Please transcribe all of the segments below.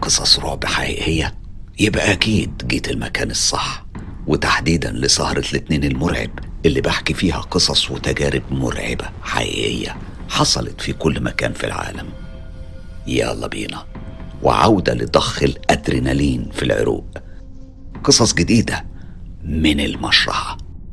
قصص رعب حقيقية يبقى أكيد جيت المكان الصح وتحديدا لسهرة الاتنين المرعب اللي بحكي فيها قصص وتجارب مرعبة حقيقية حصلت في كل مكان في العالم يلا بينا وعودة لضخ الأدرينالين في العروق قصص جديدة من المشرحة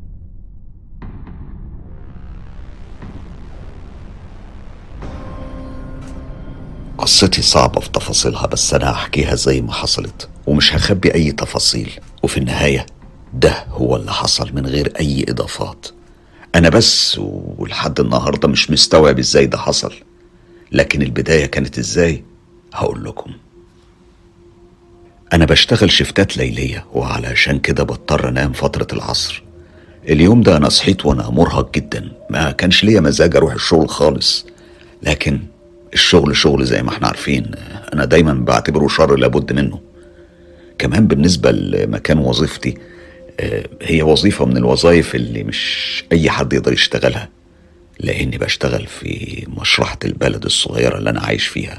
قصتي صعبة في تفاصيلها بس أنا هحكيها زي ما حصلت ومش هخبي أي تفاصيل وفي النهاية ده هو اللي حصل من غير أي إضافات أنا بس ولحد النهاردة مش مستوعب إزاي ده حصل لكن البداية كانت إزاي هقول لكم أنا بشتغل شفتات ليلية وعلشان كده بضطر أنام فترة العصر اليوم ده أنا صحيت وأنا مرهق جدا ما كانش ليا مزاج أروح الشغل خالص لكن الشغل شغل زي ما احنا عارفين أنا دايما بعتبره شر لابد منه كمان بالنسبة لمكان وظيفتي آه، هي وظيفة من الوظائف اللي مش أي حد يقدر يشتغلها لأني بشتغل في مشرحة البلد الصغيرة اللي أنا عايش فيها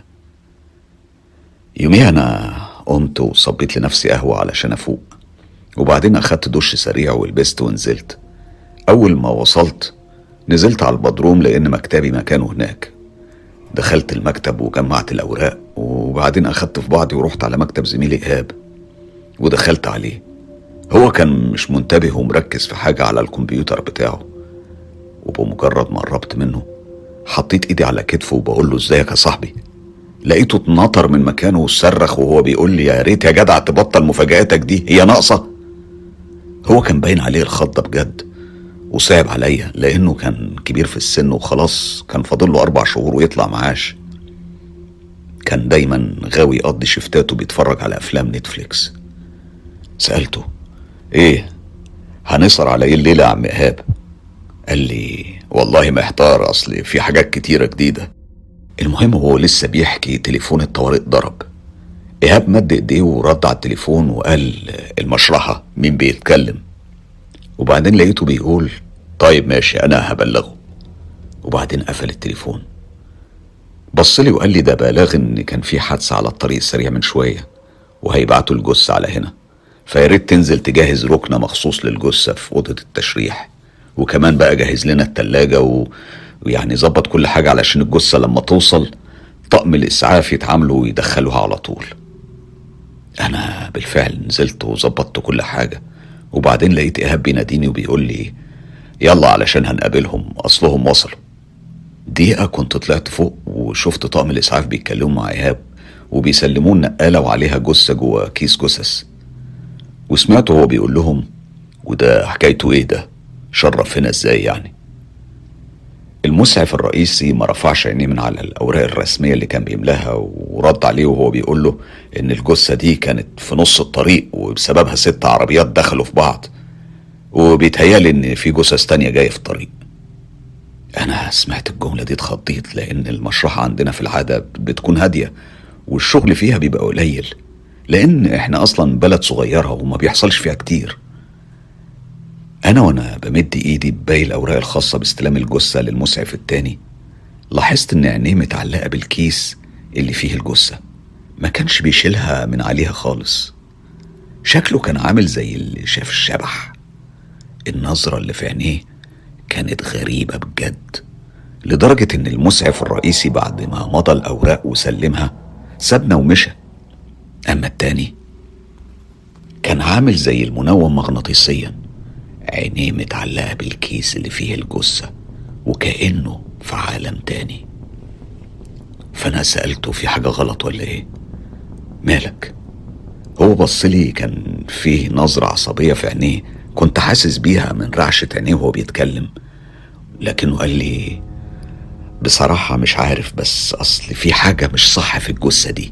يوميها أنا قمت وصبيت لنفسي قهوة علشان أفوق وبعدين أخدت دش سريع ولبست ونزلت أول ما وصلت نزلت على البدروم لأن مكتبي مكانه هناك دخلت المكتب وجمعت الأوراق وبعدين أخدت في بعضي ورحت على مكتب زميلي إيهاب ودخلت عليه هو كان مش منتبه ومركز في حاجة على الكمبيوتر بتاعه وبمجرد ما قربت منه حطيت ايدي على كتفه وبقول له ازيك يا صاحبي لقيته اتنطر من مكانه وصرخ وهو بيقول لي يا ريت يا جدع تبطل مفاجآتك دي هي ناقصة هو كان باين عليه الخضة بجد وصعب عليا لأنه كان كبير في السن وخلاص كان فاضل له أربع شهور ويطلع معاش كان دايما غاوي يقضي شفتاته بيتفرج على أفلام نتفليكس سألته إيه هنسهر على إيه الليلة يا عم إيهاب قال لي والله محتار أصل في حاجات كتيرة جديدة المهم هو لسه بيحكي تليفون الطوارئ ضرب إيهاب مد إيديه ورد على التليفون وقال المشرحة مين بيتكلم وبعدين لقيته بيقول طيب ماشي أنا هبلغه وبعدين قفل التليفون بص لي وقال لي ده بلاغ إن كان في حادثة على الطريق السريع من شوية وهيبعتوا الجثة على هنا فياريت تنزل تجهز ركنة مخصوص للجثة في أوضة التشريح وكمان بقى جهز لنا التلاجة و... ويعني ظبط كل حاجة علشان الجثة لما توصل طقم الإسعاف يتعاملوا ويدخلوها على طول أنا بالفعل نزلت وظبطت كل حاجة وبعدين لقيت إيهاب بيناديني وبيقول لي يلا علشان هنقابلهم أصلهم وصلوا دقيقة كنت طلعت فوق وشفت طقم الإسعاف بيتكلموا مع إيهاب وبيسلموه النقالة وعليها جثة جوه كيس جثث وسمعته وهو بيقول لهم وده حكايته إيه ده شرف هنا إزاي يعني المسعف الرئيسي ما رفعش عينيه من على الأوراق الرسمية اللي كان بيملاها ورد عليه وهو بيقول له إن الجثة دي كانت في نص الطريق وبسببها ست عربيات دخلوا في بعض وبيتهيالي إن في جثث تانية جاية في الطريق أنا سمعت الجملة دي اتخضيت لأن المشرحة عندنا في العادة بتكون هادية والشغل فيها بيبقى قليل لأن إحنا أصلا بلد صغيرة وما بيحصلش فيها كتير أنا وأنا بمد إيدي بباقي الأوراق الخاصة باستلام الجثة للمسعف التاني لاحظت إن عينيه متعلقة بالكيس اللي فيه الجثة ما كانش بيشيلها من عليها خالص شكله كان عامل زي اللي شاف الشبح النظرة اللي في عينيه كانت غريبة بجد لدرجة إن المسعف الرئيسي بعد ما مضى الأوراق وسلمها سابنا ومشى أما التاني كان عامل زي المنوم مغناطيسيا عينيه متعلقة بالكيس اللي فيه الجثة وكأنه في عالم تاني فأنا سألته في حاجة غلط ولا إيه مالك هو بصلي كان فيه نظرة عصبية في عينيه كنت حاسس بيها من رعشة عينيه وهو بيتكلم لكنه قال لي بصراحة مش عارف بس أصل في حاجة مش صح في الجثة دي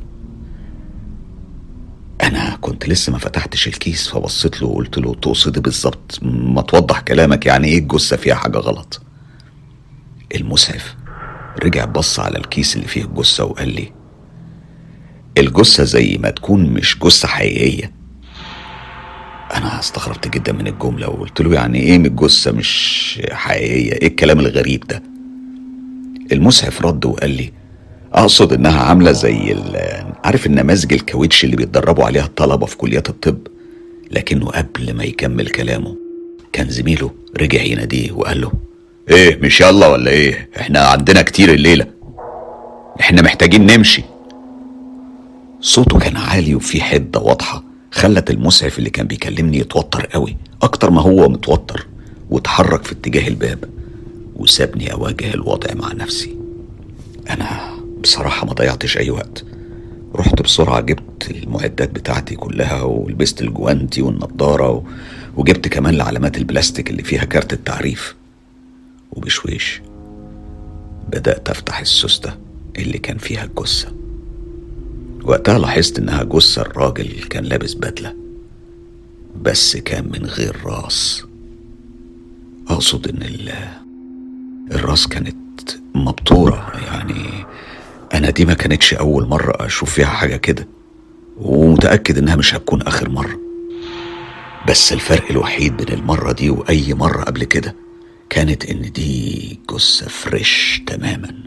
أنا كنت لسه ما فتحتش الكيس فبصيت له وقلت له تقصد بالظبط ما توضح كلامك يعني إيه الجثة فيها حاجة غلط المسعف رجع بص على الكيس اللي فيه الجثة وقال لي الجثة زي ما تكون مش جثة حقيقية أنا استغربت جدا من الجملة وقلت له يعني إيه من الجثة مش حقيقية إيه الكلام الغريب ده المسعف رد وقال لي أقصد إنها عاملة زي عارف النماذج الكاوتش اللي بيتدربوا عليها الطلبة في كليات الطب لكنه قبل ما يكمل كلامه كان زميله رجع يناديه وقال له ايه مش يلا ولا ايه احنا عندنا كتير الليلة احنا محتاجين نمشي صوته كان عالي وفيه حدة واضحة خلت المسعف اللي كان بيكلمني يتوتر قوي أكتر ما هو متوتر واتحرك في اتجاه الباب وسابني أواجه الوضع مع نفسي أنا بصراحة ما ضيعتش أي وقت رحت بسرعة جبت المعدات بتاعتي كلها ولبست الجوانتي والنضارة و... وجبت كمان العلامات البلاستيك اللي فيها كارت التعريف وبشويش بدأت أفتح السوستة اللي كان فيها الجثة وقتها لاحظت إنها جثة الراجل كان لابس بدلة بس كان من غير راس أقصد إن ال... الراس كانت مبتورة يعني أنا دي ما كانتش أول مرة أشوف فيها حاجة كده ومتأكد إنها مش هتكون آخر مرة بس الفرق الوحيد بين المرة دي وأي مرة قبل كده كانت إن دي جثة فريش تماما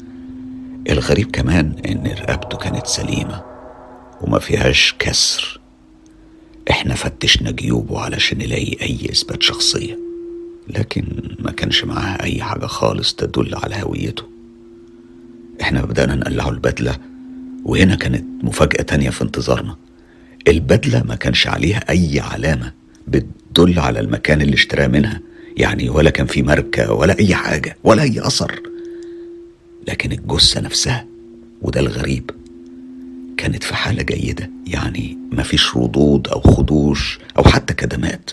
الغريب كمان إن رقبته كانت سليمة وما فيهاش كسر احنا فتشنا جيوبه علشان نلاقي أي إثبات شخصية لكن ما كانش معاها أي حاجة خالص تدل على هويته احنا بدأنا نقلعه البدلة وهنا كانت مفاجأة تانية في انتظارنا البدلة ما كانش عليها أي علامة بتدل على المكان اللي اشتراه منها يعني ولا كان في ماركة ولا أي حاجة ولا أي أثر لكن الجثة نفسها وده الغريب كانت في حالة جيدة يعني مفيش ردود أو خدوش أو حتى كدمات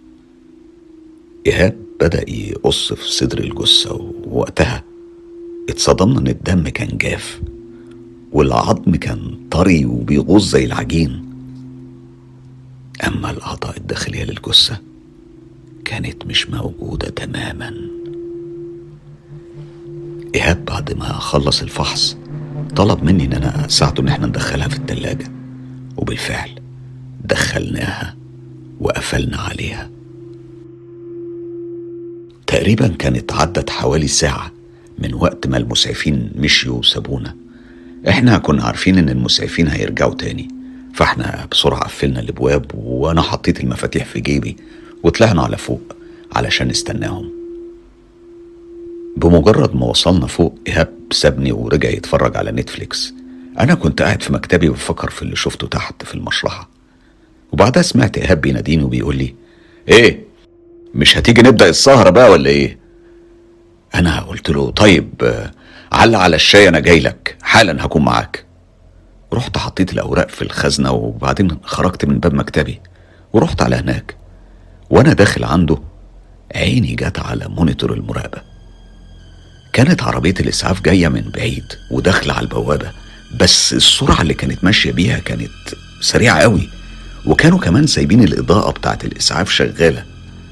إيهاب بدأ يقص في صدر الجثة ووقتها اتصدمنا إن الدم كان جاف والعظم كان طري وبيغوص زي العجين أما الأعضاء الداخلية للجثة كانت مش موجودة تماما إيهاب بعد ما خلص الفحص طلب مني إن أنا أساعده إن احنا ندخلها في التلاجة وبالفعل دخلناها وقفلنا عليها تقريبا كانت عدت حوالي ساعة من وقت ما المسعفين مشيوا وسابونا احنا كنا عارفين ان المسعفين هيرجعوا تاني فاحنا بسرعة قفلنا الابواب وانا حطيت المفاتيح في جيبي وطلعنا على فوق علشان نستناهم بمجرد ما وصلنا فوق ايهاب سابني ورجع يتفرج على نتفليكس انا كنت قاعد في مكتبي بفكر في اللي شفته تحت في المشرحة وبعدها سمعت ايهاب بيناديني وبيقول لي ايه مش هتيجي نبدأ السهرة بقى ولا ايه انا قلت له طيب آه، علق على الشاي انا جاي لك حالا هكون معاك رحت حطيت الاوراق في الخزنة وبعدين خرجت من باب مكتبي ورحت على هناك وانا داخل عنده عيني جت على مونيتور المراقبة كانت عربية الإسعاف جاية من بعيد وداخلة على البوابة بس السرعة اللي كانت ماشية بيها كانت سريعة قوي وكانوا كمان سايبين الإضاءة بتاعت الإسعاف شغالة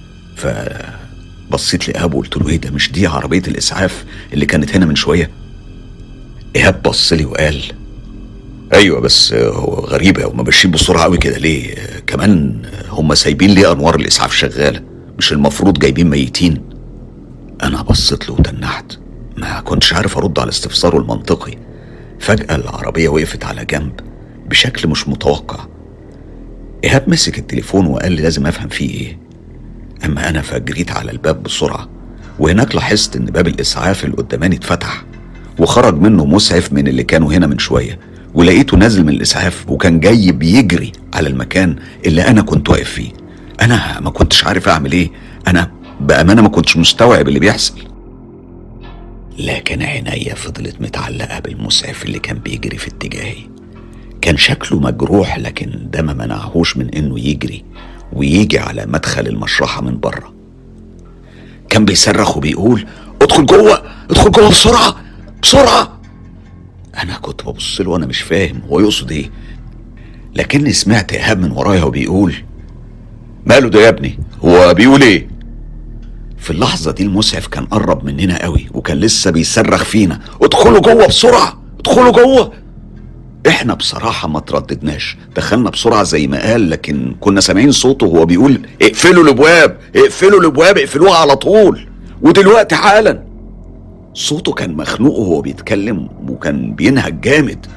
فبصيت لإيهاب وقلت له إيه ده مش دي عربية الإسعاف اللي كانت هنا من شوية إيهاب بص لي وقال ايوه بس هو غريبه هما ماشيين بسرعه قوي كده ليه كمان هما سايبين ليه انوار الاسعاف شغاله مش المفروض جايبين ميتين انا بصيت له وتنحت ما كنتش عارف ارد على استفساره المنطقي فجاه العربيه وقفت على جنب بشكل مش متوقع ايهاب مسك التليفون وقال لي لازم افهم فيه ايه اما انا فجريت على الباب بسرعه وهناك لاحظت ان باب الاسعاف اللي قداماني اتفتح وخرج منه مسعف من اللي كانوا هنا من شويه ولقيته نازل من الاسعاف وكان جاي بيجري على المكان اللي انا كنت واقف فيه انا ما كنتش عارف اعمل ايه انا بامانه ما كنتش مستوعب اللي بيحصل لكن عينيا فضلت متعلقه بالمسعف اللي كان بيجري في اتجاهي كان شكله مجروح لكن ده ما منعهوش من انه يجري ويجي على مدخل المشرحه من بره كان بيصرخ وبيقول ادخل جوه ادخل جوه بسرعه بسرعه انا كنت ببص له وانا مش فاهم هو يقصد ايه لكني سمعت ايهاب من ورايا وبيقول ماله ده يا ابني هو بيقول ايه في اللحظة دي المسعف كان قرب مننا قوي وكان لسه بيصرخ فينا ادخلوا جوه بسرعة ادخلوا جوه احنا بصراحة ما ترددناش دخلنا بسرعة زي ما قال لكن كنا سامعين صوته وهو بيقول اقفلوا الابواب اقفلوا الابواب اقفلوها على طول ودلوقتي حالا صوته كان مخنوق وهو بيتكلم وكان بينهج جامد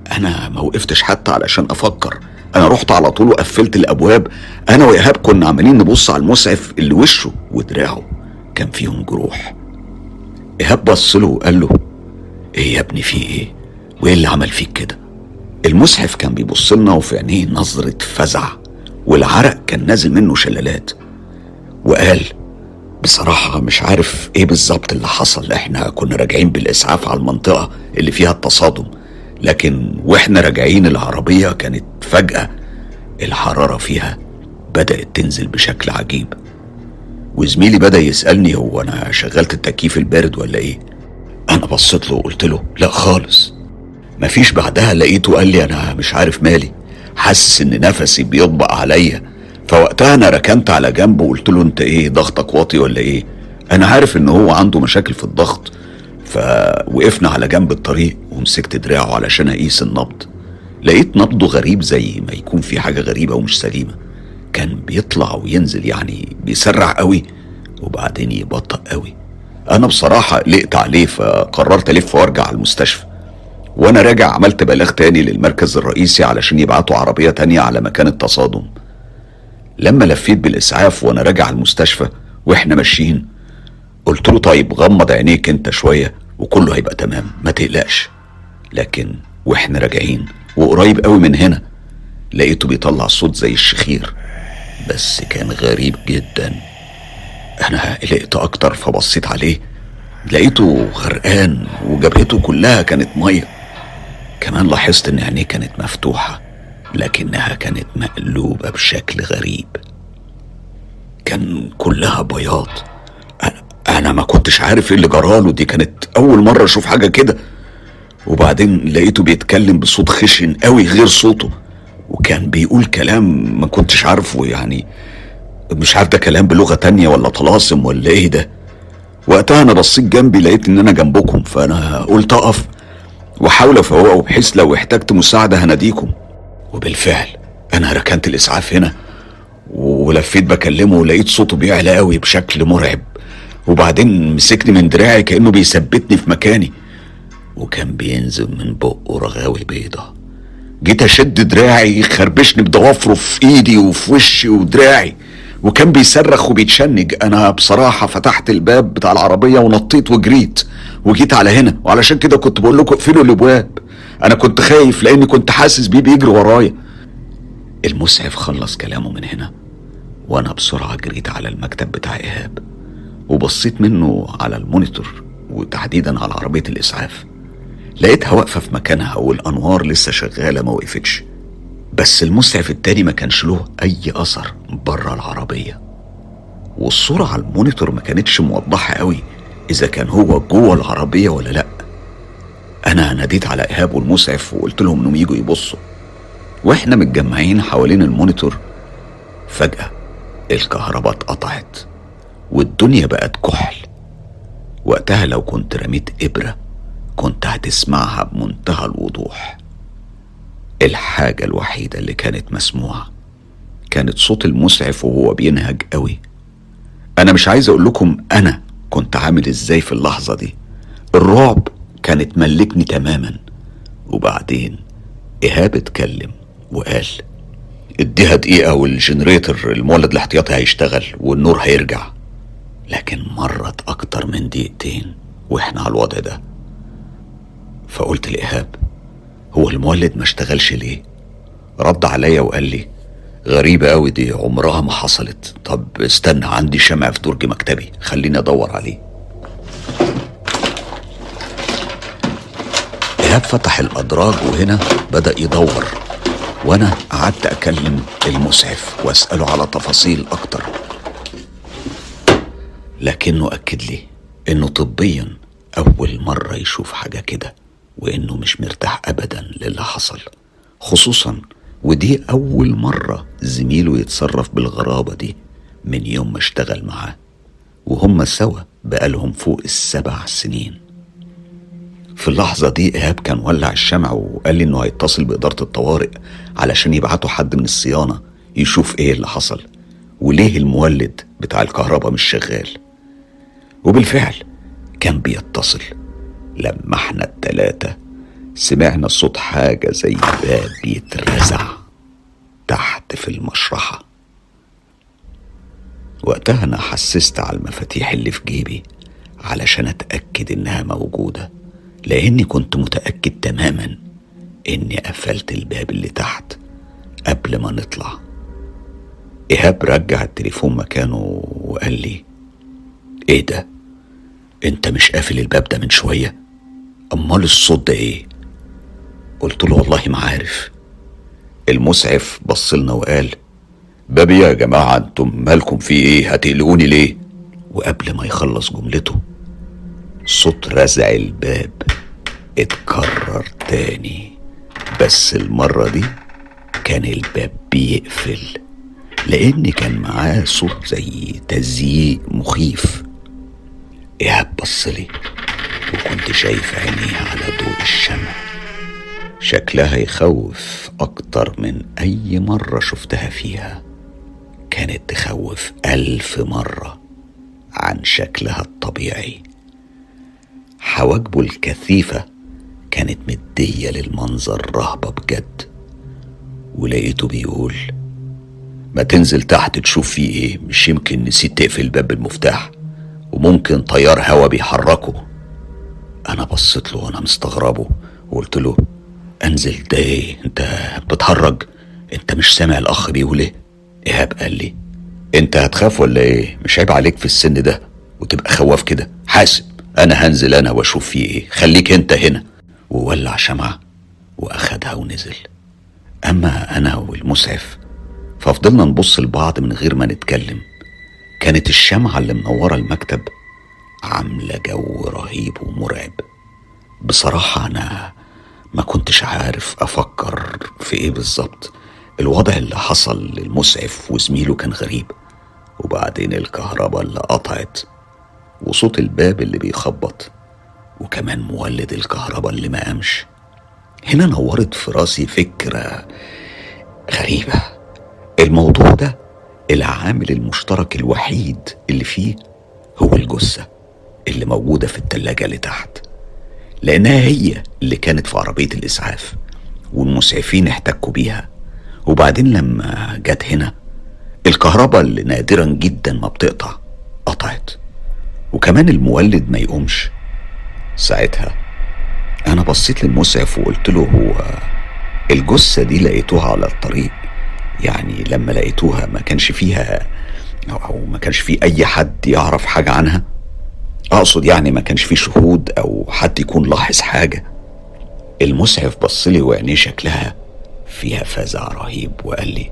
انا ما وقفتش حتى علشان افكر انا رحت على طول وقفلت الابواب انا وايهاب كنا عمالين نبص على المسعف اللي وشه ودراعه كان فيهم جروح ايهاب بص له وقال له ايه يا ابني في ايه وايه اللي عمل فيك كده المسعف كان بيبص لنا وفي عينيه نظرة فزع والعرق كان نازل منه شلالات وقال بصراحة مش عارف ايه بالظبط اللي حصل احنا كنا راجعين بالاسعاف على المنطقة اللي فيها التصادم لكن واحنا راجعين العربية كانت فجأة الحرارة فيها بدأت تنزل بشكل عجيب وزميلي بدأ يسألني هو أنا شغلت التكييف البارد ولا إيه أنا بصيت له وقلت له لا خالص مفيش بعدها لقيته قال لي أنا مش عارف مالي حاسس إن نفسي بيطبق عليا فوقتها أنا ركنت على جنب وقلت له أنت إيه ضغطك واطي ولا إيه أنا عارف إن هو عنده مشاكل في الضغط فوقفنا على جنب الطريق ومسكت دراعه علشان اقيس النبض لقيت نبضه غريب زي ما يكون في حاجه غريبه ومش سليمه كان بيطلع وينزل يعني بيسرع قوي وبعدين يبطأ قوي انا بصراحه قلقت عليه فقررت الف وارجع على المستشفى وانا راجع عملت بلاغ تاني للمركز الرئيسي علشان يبعتوا عربيه تانية على مكان التصادم لما لفيت بالاسعاف وانا راجع المستشفى واحنا ماشيين قلت له طيب غمض عينيك انت شويه وكله هيبقى تمام ما تقلقش لكن واحنا راجعين وقريب قوي من هنا لقيته بيطلع صوت زي الشخير بس كان غريب جدا انا قلقت اكتر فبصيت عليه لقيته غرقان وجبهته كلها كانت ميه كمان لاحظت ان عينيه كانت مفتوحه لكنها كانت مقلوبه بشكل غريب كان كلها بياض انا ما كنتش عارف ايه اللي جراله دي كانت اول مره اشوف حاجه كده وبعدين لقيته بيتكلم بصوت خشن قوي غير صوته وكان بيقول كلام ما كنتش عارفه يعني مش عارف ده كلام بلغه تانية ولا طلاسم ولا ايه ده وقتها انا بصيت جنبي لقيت ان انا جنبكم فانا قلت اقف واحاول افوقه بحيث لو احتجت مساعده هناديكم وبالفعل انا ركنت الاسعاف هنا ولفيت بكلمه ولقيت صوته بيعلى قوي بشكل مرعب وبعدين مسكني من دراعي كأنه بيثبتني في مكاني وكان بينزل من بقه رغاوي بيضة جيت أشد دراعي خربشني بضوافره في إيدي وفي وشي ودراعي وكان بيصرخ وبيتشنج أنا بصراحة فتحت الباب بتاع العربية ونطيت وجريت وجيت على هنا وعلشان كده كنت بقول لكم اقفلوا الابواب انا كنت خايف لاني كنت حاسس بيه بيجري ورايا المسعف خلص كلامه من هنا وانا بسرعه جريت على المكتب بتاع ايهاب وبصيت منه على المونيتور وتحديدا على عربية الإسعاف لقيتها واقفة في مكانها والأنوار لسه شغالة ما وقفتش بس المسعف التاني ما كانش له أي أثر بره العربية والصورة على المونيتور ما كانتش موضحة قوي إذا كان هو جوه العربية ولا لأ أنا ناديت على إيهاب والمسعف وقلت لهم إنهم يجوا يبصوا وإحنا متجمعين حوالين المونيتور فجأة الكهرباء اتقطعت والدنيا بقت كحل وقتها لو كنت رميت إبرة كنت هتسمعها بمنتهى الوضوح الحاجة الوحيدة اللي كانت مسموعة كانت صوت المسعف وهو بينهج قوي أنا مش عايز أقول لكم أنا كنت عامل إزاي في اللحظة دي الرعب كانت ملكني تماما وبعدين إيهاب اتكلم وقال اديها دقيقة والجنريتر المولد الاحتياطي هيشتغل والنور هيرجع لكن مرت أكتر من دقيقتين وإحنا على الوضع ده فقلت لإيهاب هو المولد ما اشتغلش ليه رد عليا وقال لي غريبة أوي دي عمرها ما حصلت طب استنى عندي شمع في درج مكتبي خليني أدور عليه إيهاب فتح الأدراج وهنا بدأ يدور وأنا قعدت أكلم المسعف وأسأله على تفاصيل أكتر لكنه أكد لي إنه طبيا أول مرة يشوف حاجة كده وإنه مش مرتاح أبدا للي حصل خصوصا ودي أول مرة زميله يتصرف بالغرابة دي من يوم ما اشتغل معاه وهم سوا بقالهم فوق السبع سنين في اللحظة دي إيهاب كان ولع الشمع وقال لي إنه هيتصل بإدارة الطوارئ علشان يبعتوا حد من الصيانة يشوف إيه اللي حصل وليه المولد بتاع الكهرباء مش شغال وبالفعل كان بيتصل لما احنا التلاتة سمعنا صوت حاجة زي باب بيترزع تحت في المشرحة وقتها أنا حسست على المفاتيح اللي في جيبي علشان أتأكد إنها موجودة لأني كنت متأكد تماما إني قفلت الباب اللي تحت قبل ما نطلع إيهاب رجع التليفون مكانه وقال لي إيه ده؟ أنت مش قافل الباب ده من شوية؟ أمال الصوت ده إيه؟ قلت له والله ما عارف المسعف بصلنا وقال بابي يا جماعة انتم مالكم في ايه هتقلقوني ليه وقبل ما يخلص جملته صوت رزع الباب اتكرر تاني بس المرة دي كان الباب بيقفل لأن كان معاه صوت زي تزييق مخيف إيهاب بصلي وكنت شايف عينيها على ضوء الشمع شكلها يخوف أكتر من أي مرة شفتها فيها كانت تخوف ألف مرة عن شكلها الطبيعي حواجبه الكثيفة كانت مدية للمنظر رهبة بجد ولقيته بيقول ما تنزل تحت تشوف فيه ايه مش يمكن نسيت تقفل الباب بالمفتاح وممكن طيار هوا بيحركه انا بصيت له وانا مستغربه وقلت له انزل ده ايه انت بتتهرج انت مش سامع الاخ بيقول ايه ايهاب قال لي انت هتخاف ولا ايه مش عيب عليك في السن ده وتبقى خواف كده حاسب انا هنزل انا واشوف فيه ايه خليك انت هنا وولع شمعة واخدها ونزل اما انا والمسعف ففضلنا نبص لبعض من غير ما نتكلم كانت الشمعة اللي منورة المكتب عاملة جو رهيب ومرعب بصراحة أنا ما كنتش عارف أفكر في إيه بالظبط الوضع اللي حصل للمسعف وزميله كان غريب وبعدين الكهرباء اللي قطعت وصوت الباب اللي بيخبط وكمان مولد الكهرباء اللي ما قامش هنا نورت في راسي فكرة غريبة الموضوع ده العامل المشترك الوحيد اللي فيه هو الجثة اللي موجودة في التلاجة اللي تحت لأنها هي اللي كانت في عربية الإسعاف والمسعفين احتكوا بيها وبعدين لما جت هنا الكهرباء اللي نادرا جدا ما بتقطع قطعت وكمان المولد ما يقومش ساعتها انا بصيت للمسعف وقلت له هو الجثة دي لقيتوها على الطريق يعني لما لقيتوها ما كانش فيها او ما كانش في اي حد يعرف حاجة عنها اقصد يعني ما كانش في شهود او حد يكون لاحظ حاجة المسعف بصلي وعينيه شكلها فيها فزع رهيب وقال لي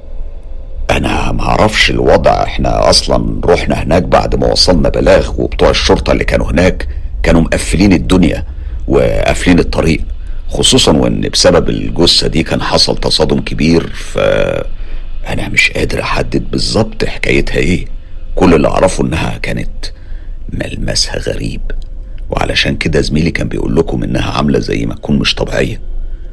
انا ما اعرفش الوضع احنا اصلا رحنا هناك بعد ما وصلنا بلاغ وبتوع الشرطة اللي كانوا هناك كانوا مقفلين الدنيا وقافلين الطريق خصوصا وان بسبب الجثة دي كان حصل تصادم كبير ف انا مش قادر احدد بالظبط حكايتها ايه كل اللي اعرفه انها كانت ملمسها غريب وعلشان كده زميلي كان بيقول لكم انها عاملة زي ما تكون مش طبيعية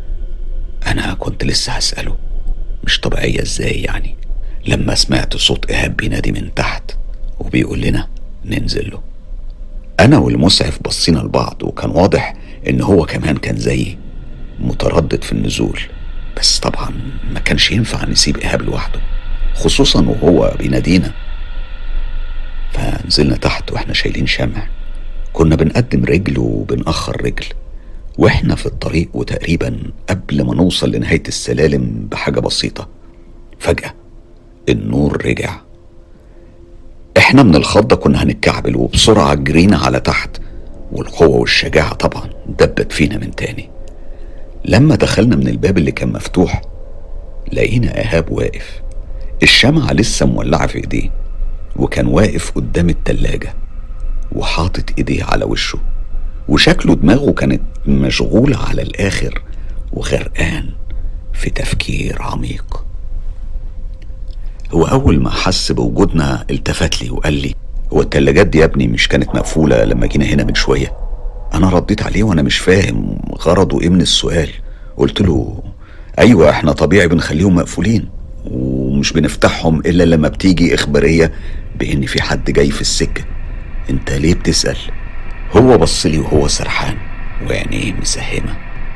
انا كنت لسه هسأله مش طبيعية ازاي يعني لما سمعت صوت ايهاب بينادي من تحت وبيقول لنا ننزل له انا والمسعف بصينا لبعض وكان واضح ان هو كمان كان زيي متردد في النزول بس طبعا ما كانش ينفع نسيب ايهاب لوحده خصوصا وهو بينادينا فنزلنا تحت واحنا شايلين شمع كنا بنقدم رجل وبنأخر رجل واحنا في الطريق وتقريبا قبل ما نوصل لنهاية السلالم بحاجة بسيطة فجأة النور رجع احنا من الخضة كنا هنتكعبل وبسرعة جرينا على تحت والقوة والشجاعة طبعا دبت فينا من تاني لما دخلنا من الباب اللي كان مفتوح لقينا ايهاب واقف الشمعة لسه مولعة في ايديه وكان واقف قدام التلاجة وحاطط ايديه على وشه وشكله دماغه كانت مشغولة على الآخر وغرقان في تفكير عميق هو أول ما حس بوجودنا التفت لي وقال لي هو التلاجات دي يا ابني مش كانت مقفولة لما جينا هنا من شوية أنا رديت عليه وأنا مش فاهم غرضه إيه من السؤال قلت له أيوة إحنا طبيعي بنخليهم مقفولين ومش بنفتحهم إلا لما بتيجي إخبارية بإن في حد جاي في السكة أنت ليه بتسأل؟ هو بص لي وهو سرحان وعينيه مسهمة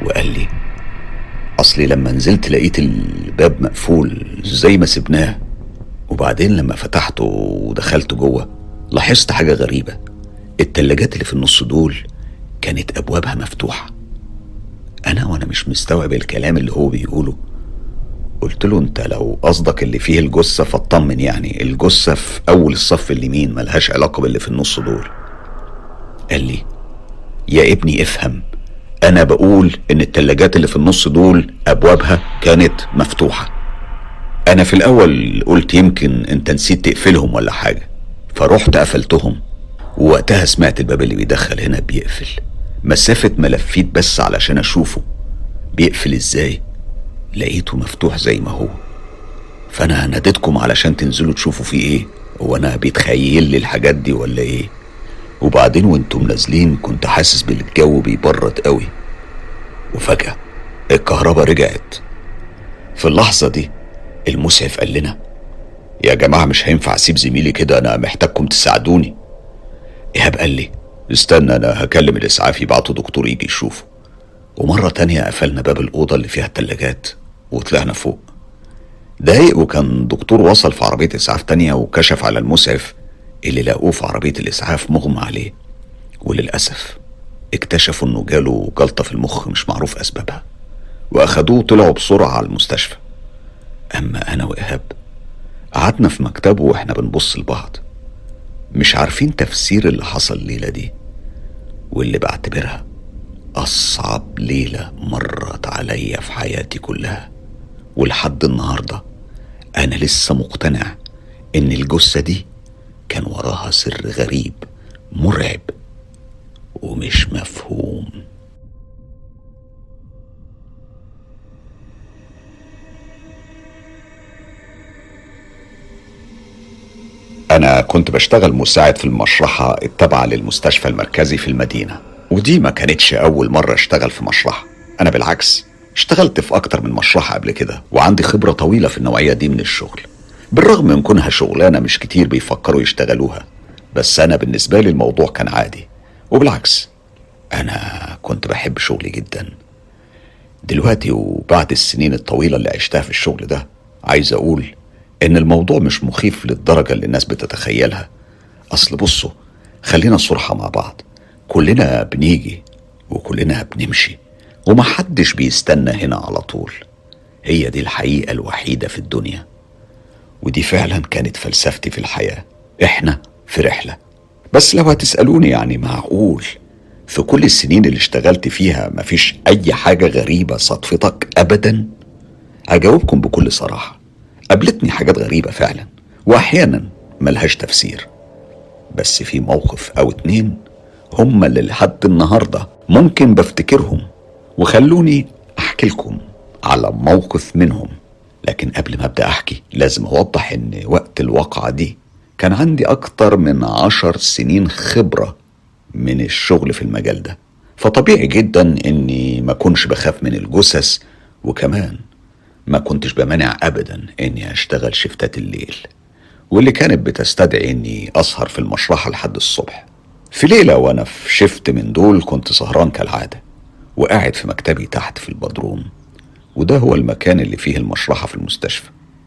وقال لي اصلي لما نزلت لقيت الباب مقفول زي ما سبناه وبعدين لما فتحته ودخلت جوه لاحظت حاجة غريبة التلاجات اللي في النص دول كانت أبوابها مفتوحة أنا وأنا مش مستوعب الكلام اللي هو بيقوله قلت له أنت لو قصدك اللي فيه الجثة فاطمن يعني الجثة في أول الصف اليمين ملهاش علاقة باللي في النص دول قال لي يا ابني افهم أنا بقول إن التلاجات اللي في النص دول أبوابها كانت مفتوحة أنا في الأول قلت يمكن أنت نسيت تقفلهم ولا حاجة فرحت قفلتهم ووقتها سمعت الباب اللي بيدخل هنا بيقفل مسافة ملفيت بس علشان أشوفه بيقفل إزاي لقيته مفتوح زي ما هو فأنا ناديتكم علشان تنزلوا تشوفوا فيه إيه هو أنا بيتخيل لي الحاجات دي ولا إيه وبعدين وانتم نازلين كنت حاسس بالجو بيبرد قوي وفجأة الكهرباء رجعت في اللحظة دي المسعف قال لنا يا جماعة مش هينفع أسيب زميلي كده أنا محتاجكم تساعدوني إيهاب قال لي استنى أنا هكلم الإسعاف يبعتوا دكتور يجي يشوفه ومرة تانية قفلنا باب الأوضة اللي فيها التلاجات وطلعنا فوق دقايق وكان دكتور وصل في عربية إسعاف تانية وكشف على المسعف اللي لقوه في عربية الإسعاف مغمى عليه وللأسف اكتشفوا إنه جاله جلطة في المخ مش معروف أسبابها وأخدوه وطلعوا بسرعة على المستشفى أما أنا وإيهاب قعدنا في مكتبه واحنا بنبص لبعض مش عارفين تفسير اللي حصل الليلة دي واللي بعتبرها أصعب ليلة مرت عليا في حياتي كلها ولحد النهاردة أنا لسه مقتنع إن الجثة دي كان وراها سر غريب مرعب ومش مفهوم أنا كنت بشتغل مساعد في المشرحة التابعة للمستشفى المركزي في المدينة ودي ما كانتش أول مرة أشتغل في مشرحة أنا بالعكس اشتغلت في أكتر من مشرحة قبل كده وعندي خبرة طويلة في النوعية دي من الشغل بالرغم من كونها شغلانة مش كتير بيفكروا يشتغلوها بس أنا بالنسبة لي الموضوع كان عادي وبالعكس أنا كنت بحب شغلي جدا دلوقتي وبعد السنين الطويلة اللي عشتها في الشغل ده عايز أقول ان الموضوع مش مخيف للدرجة اللي الناس بتتخيلها اصل بصوا خلينا صرحة مع بعض كلنا بنيجي وكلنا بنمشي ومحدش بيستنى هنا على طول هي دي الحقيقة الوحيدة في الدنيا ودي فعلا كانت فلسفتي في الحياة احنا في رحلة بس لو هتسألوني يعني معقول في كل السنين اللي اشتغلت فيها مفيش أي حاجة غريبة صدفتك أبدا هجاوبكم بكل صراحة قابلتني حاجات غريبة فعلا وأحيانا ملهاش تفسير بس في موقف أو اتنين هما اللي لحد النهاردة ممكن بفتكرهم وخلوني أحكي لكم على موقف منهم لكن قبل ما أبدأ أحكي لازم أوضح إن وقت الواقعة دي كان عندي أكتر من عشر سنين خبرة من الشغل في المجال ده فطبيعي جدا إني ما كنش بخاف من الجثث وكمان ما كنتش بمانع ابدا اني اشتغل شفتات الليل واللي كانت بتستدعي اني اسهر في المشرحه لحد الصبح في ليله وانا في شفت من دول كنت سهران كالعاده وقاعد في مكتبي تحت في البدروم وده هو المكان اللي فيه المشرحه في المستشفى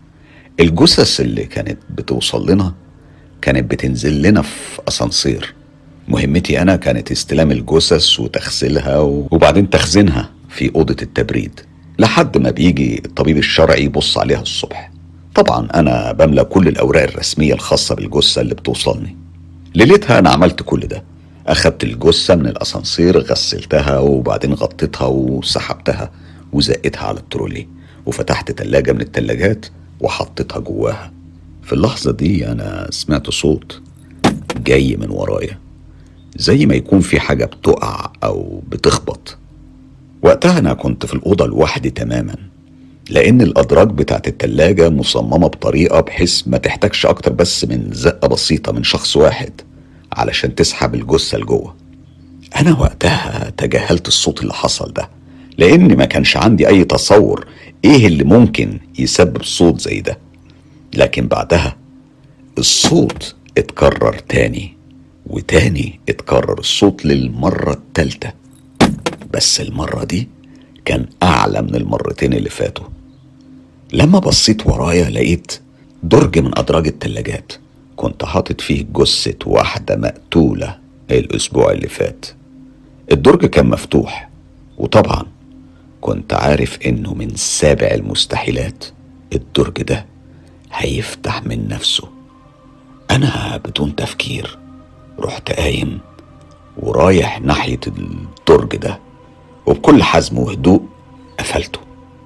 الجثث اللي كانت بتوصل لنا كانت بتنزل لنا في اسانسير مهمتي انا كانت استلام الجثث وتغسيلها وبعدين تخزينها في اوضه التبريد لحد ما بيجي الطبيب الشرعي يبص عليها الصبح طبعا انا بملى كل الاوراق الرسميه الخاصه بالجثه اللي بتوصلني ليلتها انا عملت كل ده اخدت الجثه من الاسانسير غسلتها وبعدين غطيتها وسحبتها وزقتها على الترولي وفتحت تلاجة من التلاجات وحطيتها جواها في اللحظة دي أنا سمعت صوت جاي من ورايا زي ما يكون في حاجة بتقع أو بتخبط وقتها أنا كنت في الأوضة لوحدي تماما لأن الأدراج بتاعت التلاجة مصممة بطريقة بحيث ما تحتاجش أكتر بس من زقة بسيطة من شخص واحد علشان تسحب الجثة لجوه أنا وقتها تجاهلت الصوت اللي حصل ده لأن ما كانش عندي أي تصور إيه اللي ممكن يسبب صوت زي ده لكن بعدها الصوت اتكرر تاني وتاني اتكرر الصوت للمرة التالتة بس المرة دي كان أعلى من المرتين اللي فاتوا لما بصيت ورايا لقيت درج من أدراج التلاجات كنت حاطط فيه جثة واحدة مقتولة الأسبوع اللي فات الدرج كان مفتوح وطبعا كنت عارف إنه من سابع المستحيلات الدرج ده هيفتح من نفسه أنا بدون تفكير رحت قايم ورايح ناحية الدرج ده وبكل حزم وهدوء قفلته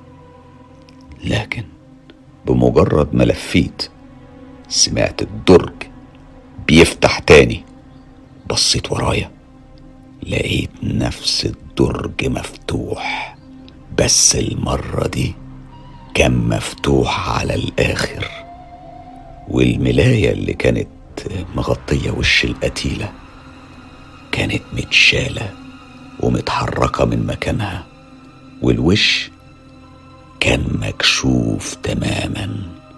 لكن بمجرد ما لفيت سمعت الدرج بيفتح تاني بصيت ورايا لقيت نفس الدرج مفتوح بس المرة دي كان مفتوح على الآخر والملاية اللي كانت مغطية وش القتيلة كانت متشالة ومتحركة من مكانها والوش كان مكشوف تماما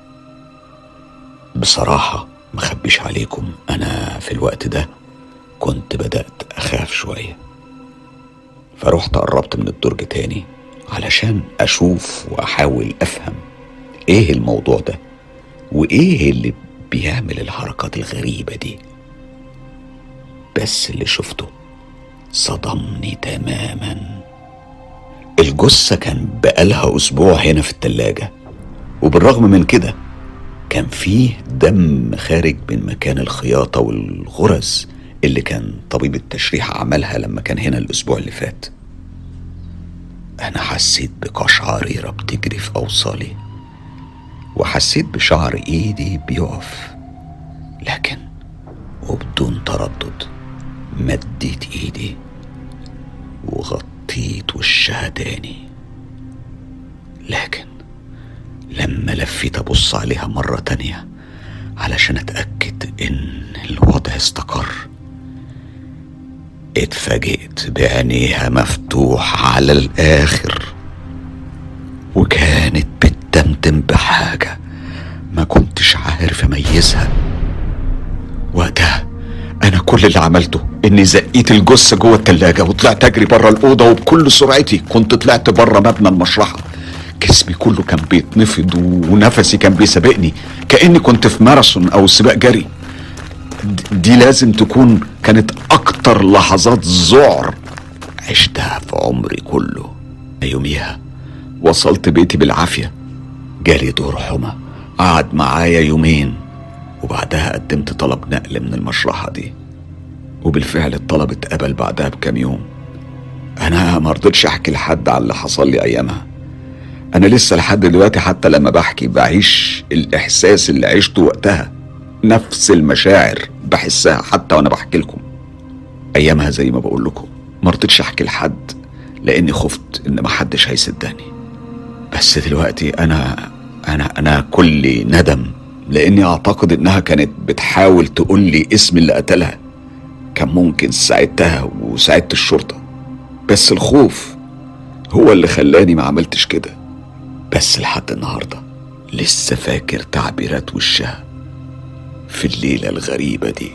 بصراحة مخبيش عليكم أنا في الوقت ده كنت بدأت أخاف شوية فرحت قربت من الدرج تاني علشان أشوف وأحاول أفهم إيه الموضوع ده وإيه اللي بيعمل الحركات الغريبة دي بس اللي شفته صدمني تماما الجثة كان بقالها أسبوع هنا في التلاجة وبالرغم من كده كان فيه دم خارج من مكان الخياطة والغرز اللي كان طبيب التشريح عملها لما كان هنا الأسبوع اللي فات أنا حسيت بقشعريرة بتجري في أوصالي وحسيت بشعر إيدي بيقف لكن وبدون تردد مديت إيدي وغطيت وشها تاني لكن لما لفيت أبص عليها مرة تانية علشان أتأكد إن الوضع استقر اتفاجئت بعينيها مفتوح على الآخر وكانت بتدمدم بحاجة ما كنتش عارف أميزها وقتها أنا كل اللي عملته إني زقيت الجثة جوه التلاجة وطلعت أجري بره الأوضة وبكل سرعتي كنت طلعت بره مبنى المشرحة جسمي كله كان بيتنفض ونفسي كان بيسابقني كأني كنت في ماراثون أو سباق جري دي لازم تكون كانت أكتر لحظات ذعر عشتها في عمري كله يوميها وصلت بيتي بالعافية جالي دور حمى قعد معايا يومين وبعدها قدمت طلب نقل من المشرحة دي وبالفعل الطلب اتقبل بعدها بكام يوم أنا مرضتش أحكي لحد على اللي حصل لي أيامها أنا لسه لحد دلوقتي حتى لما بحكي بعيش الإحساس اللي عشته وقتها نفس المشاعر بحسها حتى وأنا بحكي لكم أيامها زي ما بقول لكم مرضتش أحكي لحد لأني خفت إن محدش هيصدقني بس دلوقتي أنا أنا أنا كل ندم لاني اعتقد انها كانت بتحاول تقول لي اسم اللي قتلها كان ممكن ساعدتها وساعدت الشرطه بس الخوف هو اللي خلاني ما عملتش كده بس لحد النهارده لسه فاكر تعبيرات وشها في الليله الغريبه دي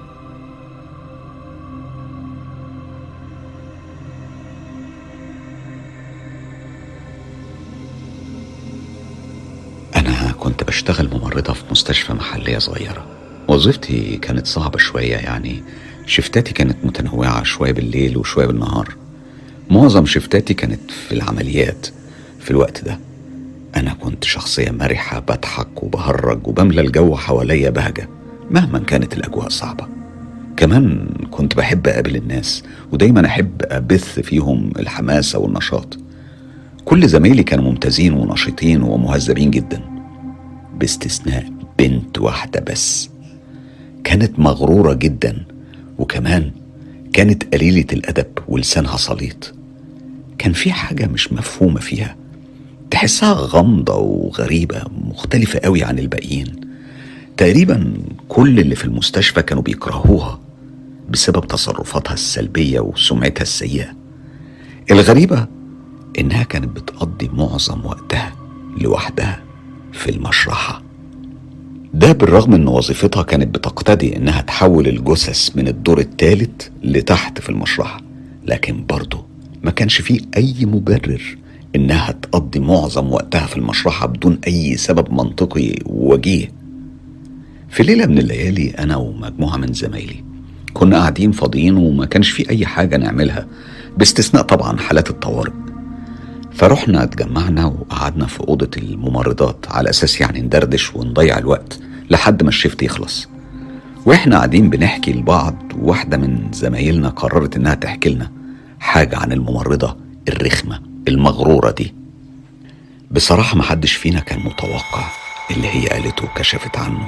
أنا كنت بشتغل ممرضة في مستشفى محلية صغيرة وظيفتي كانت صعبة شوية يعني شفتاتي كانت متنوعة شوية بالليل وشوية بالنهار معظم شفتاتي كانت في العمليات في الوقت ده أنا كنت شخصية مرحة بضحك وبهرج وبملى الجو حواليا بهجة مهما كانت الأجواء صعبة كمان كنت بحب أقابل الناس ودايما أحب أبث فيهم الحماسة والنشاط كل زمايلي كانوا ممتازين ونشيطين ومهذبين جدا باستثناء بنت واحدة بس كانت مغرورة جدا وكمان كانت قليلة الأدب ولسانها سليط كان في حاجة مش مفهومة فيها تحسها غامضة وغريبة مختلفة قوي عن الباقيين تقريبا كل اللي في المستشفى كانوا بيكرهوها بسبب تصرفاتها السلبية وسمعتها السيئة الغريبة إنها كانت بتقضي معظم وقتها لوحدها في المشرحة ده بالرغم إن وظيفتها كانت بتقتضي إنها تحول الجثث من الدور الثالث لتحت في المشرحة لكن برضه ما كانش فيه أي مبرر إنها تقضي معظم وقتها في المشرحة بدون أي سبب منطقي ووجيه في ليلة من الليالي أنا ومجموعة من زمايلي كنا قاعدين فاضيين وما كانش في أي حاجة نعملها باستثناء طبعا حالات الطوارئ فرحنا اتجمعنا وقعدنا في أوضة الممرضات على أساس يعني ندردش ونضيع الوقت لحد ما الشفت يخلص واحنا قاعدين بنحكي لبعض واحدة من زمايلنا قررت انها تحكي لنا حاجة عن الممرضة الرخمة المغرورة دي بصراحة محدش فينا كان متوقع اللي هي قالته وكشفت عنه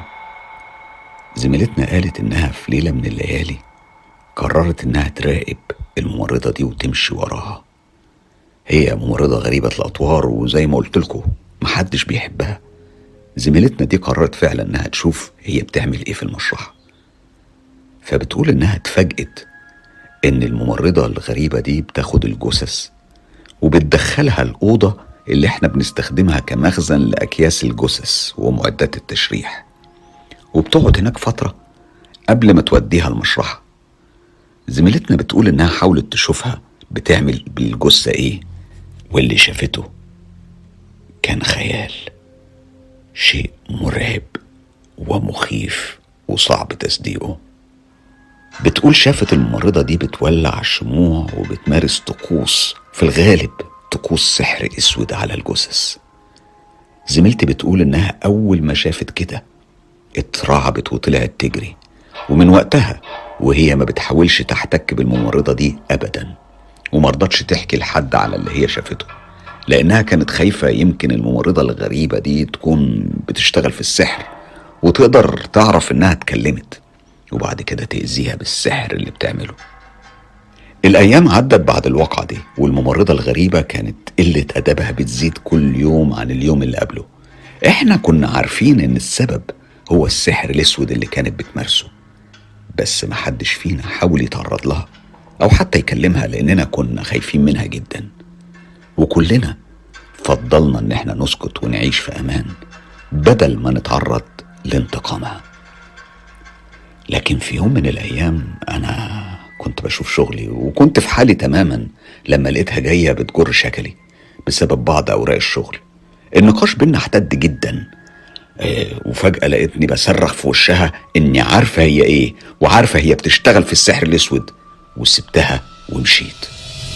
زميلتنا قالت انها في ليلة من الليالي قررت انها تراقب الممرضة دي وتمشي وراها هي ممرضة غريبة الأطوار وزي ما قلت لكم محدش بيحبها زميلتنا دي قررت فعلا انها تشوف هي بتعمل ايه في المشرحة فبتقول انها اتفاجئت ان الممرضة الغريبة دي بتاخد الجثث وبتدخلها الأوضة اللي احنا بنستخدمها كمخزن لأكياس الجثث ومعدات التشريح وبتقعد هناك فترة قبل ما توديها المشرحة زميلتنا بتقول انها حاولت تشوفها بتعمل بالجثة ايه واللي شافته كان خيال شيء مرعب ومخيف وصعب تصديقه بتقول شافت الممرضة دي بتولع شموع وبتمارس طقوس في الغالب طقوس سحر اسود على الجثث زميلتي بتقول انها اول ما شافت كده اترعبت وطلعت تجري ومن وقتها وهي ما بتحاولش تحتك بالممرضة دي ابدا ومرضتش تحكي لحد على اللي هي شافته لانها كانت خايفة يمكن الممرضة الغريبة دي تكون بتشتغل في السحر وتقدر تعرف انها اتكلمت وبعد كده تأذيها بالسحر اللي بتعمله الأيام عدت بعد الواقعة دي والممرضة الغريبة كانت قلة أدبها بتزيد كل يوم عن اليوم اللي قبله احنا كنا عارفين ان السبب هو السحر الاسود اللي كانت بتمارسه بس محدش فينا حاول يتعرض لها او حتى يكلمها لاننا كنا خايفين منها جدا وكلنا فضلنا ان احنا نسكت ونعيش في امان بدل ما نتعرض لانتقامها لكن في يوم من الايام انا كنت بشوف شغلي وكنت في حالي تماما لما لقيتها جايه بتجر شكلي بسبب بعض اوراق الشغل النقاش بينا احتد جدا آه، وفجأة لقيتني بصرخ في وشها إني عارفة هي إيه وعارفة هي بتشتغل في السحر الأسود وسبتها ومشيت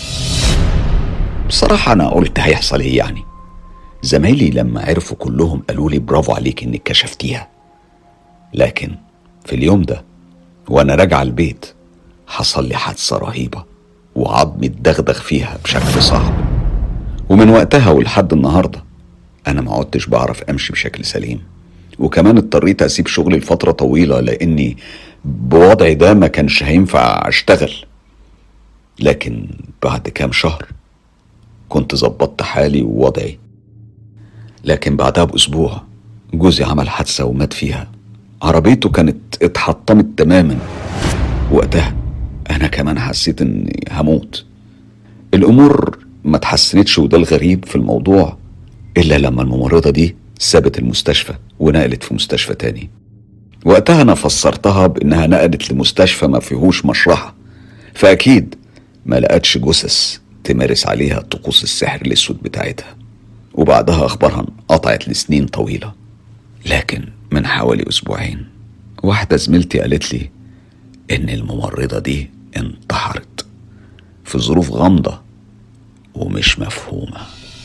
بصراحة أنا قلت هيحصل إيه يعني زمايلي لما عرفوا كلهم قالوا لي برافو عليك إنك كشفتيها لكن في اليوم ده وأنا راجع البيت حصل لي حادثة رهيبة وعظمي اتدغدغ فيها بشكل صعب ومن وقتها ولحد النهاردة أنا ما عدتش بعرف أمشي بشكل سليم وكمان اضطريت أسيب شغلي لفترة طويلة لأني بوضعي ده ما كانش هينفع أشتغل لكن بعد كام شهر كنت ظبطت حالي ووضعي لكن بعدها بأسبوع جوزي عمل حادثة ومات فيها عربيته كانت اتحطمت تماما وقتها أنا كمان حسيت إني هموت الأمور ما اتحسنتش وده الغريب في الموضوع إلا لما الممرضة دي سابت المستشفى ونقلت في مستشفى تاني وقتها أنا فسرتها بإنها نقلت لمستشفى ما فيهوش مشرحة فأكيد ما لقتش جثث تمارس عليها طقوس السحر الأسود بتاعتها وبعدها أخبارها انقطعت لسنين طويلة لكن من حوالي أسبوعين واحدة زميلتي قالت لي إن الممرضة دي انتحرت في ظروف غامضة ومش مفهومه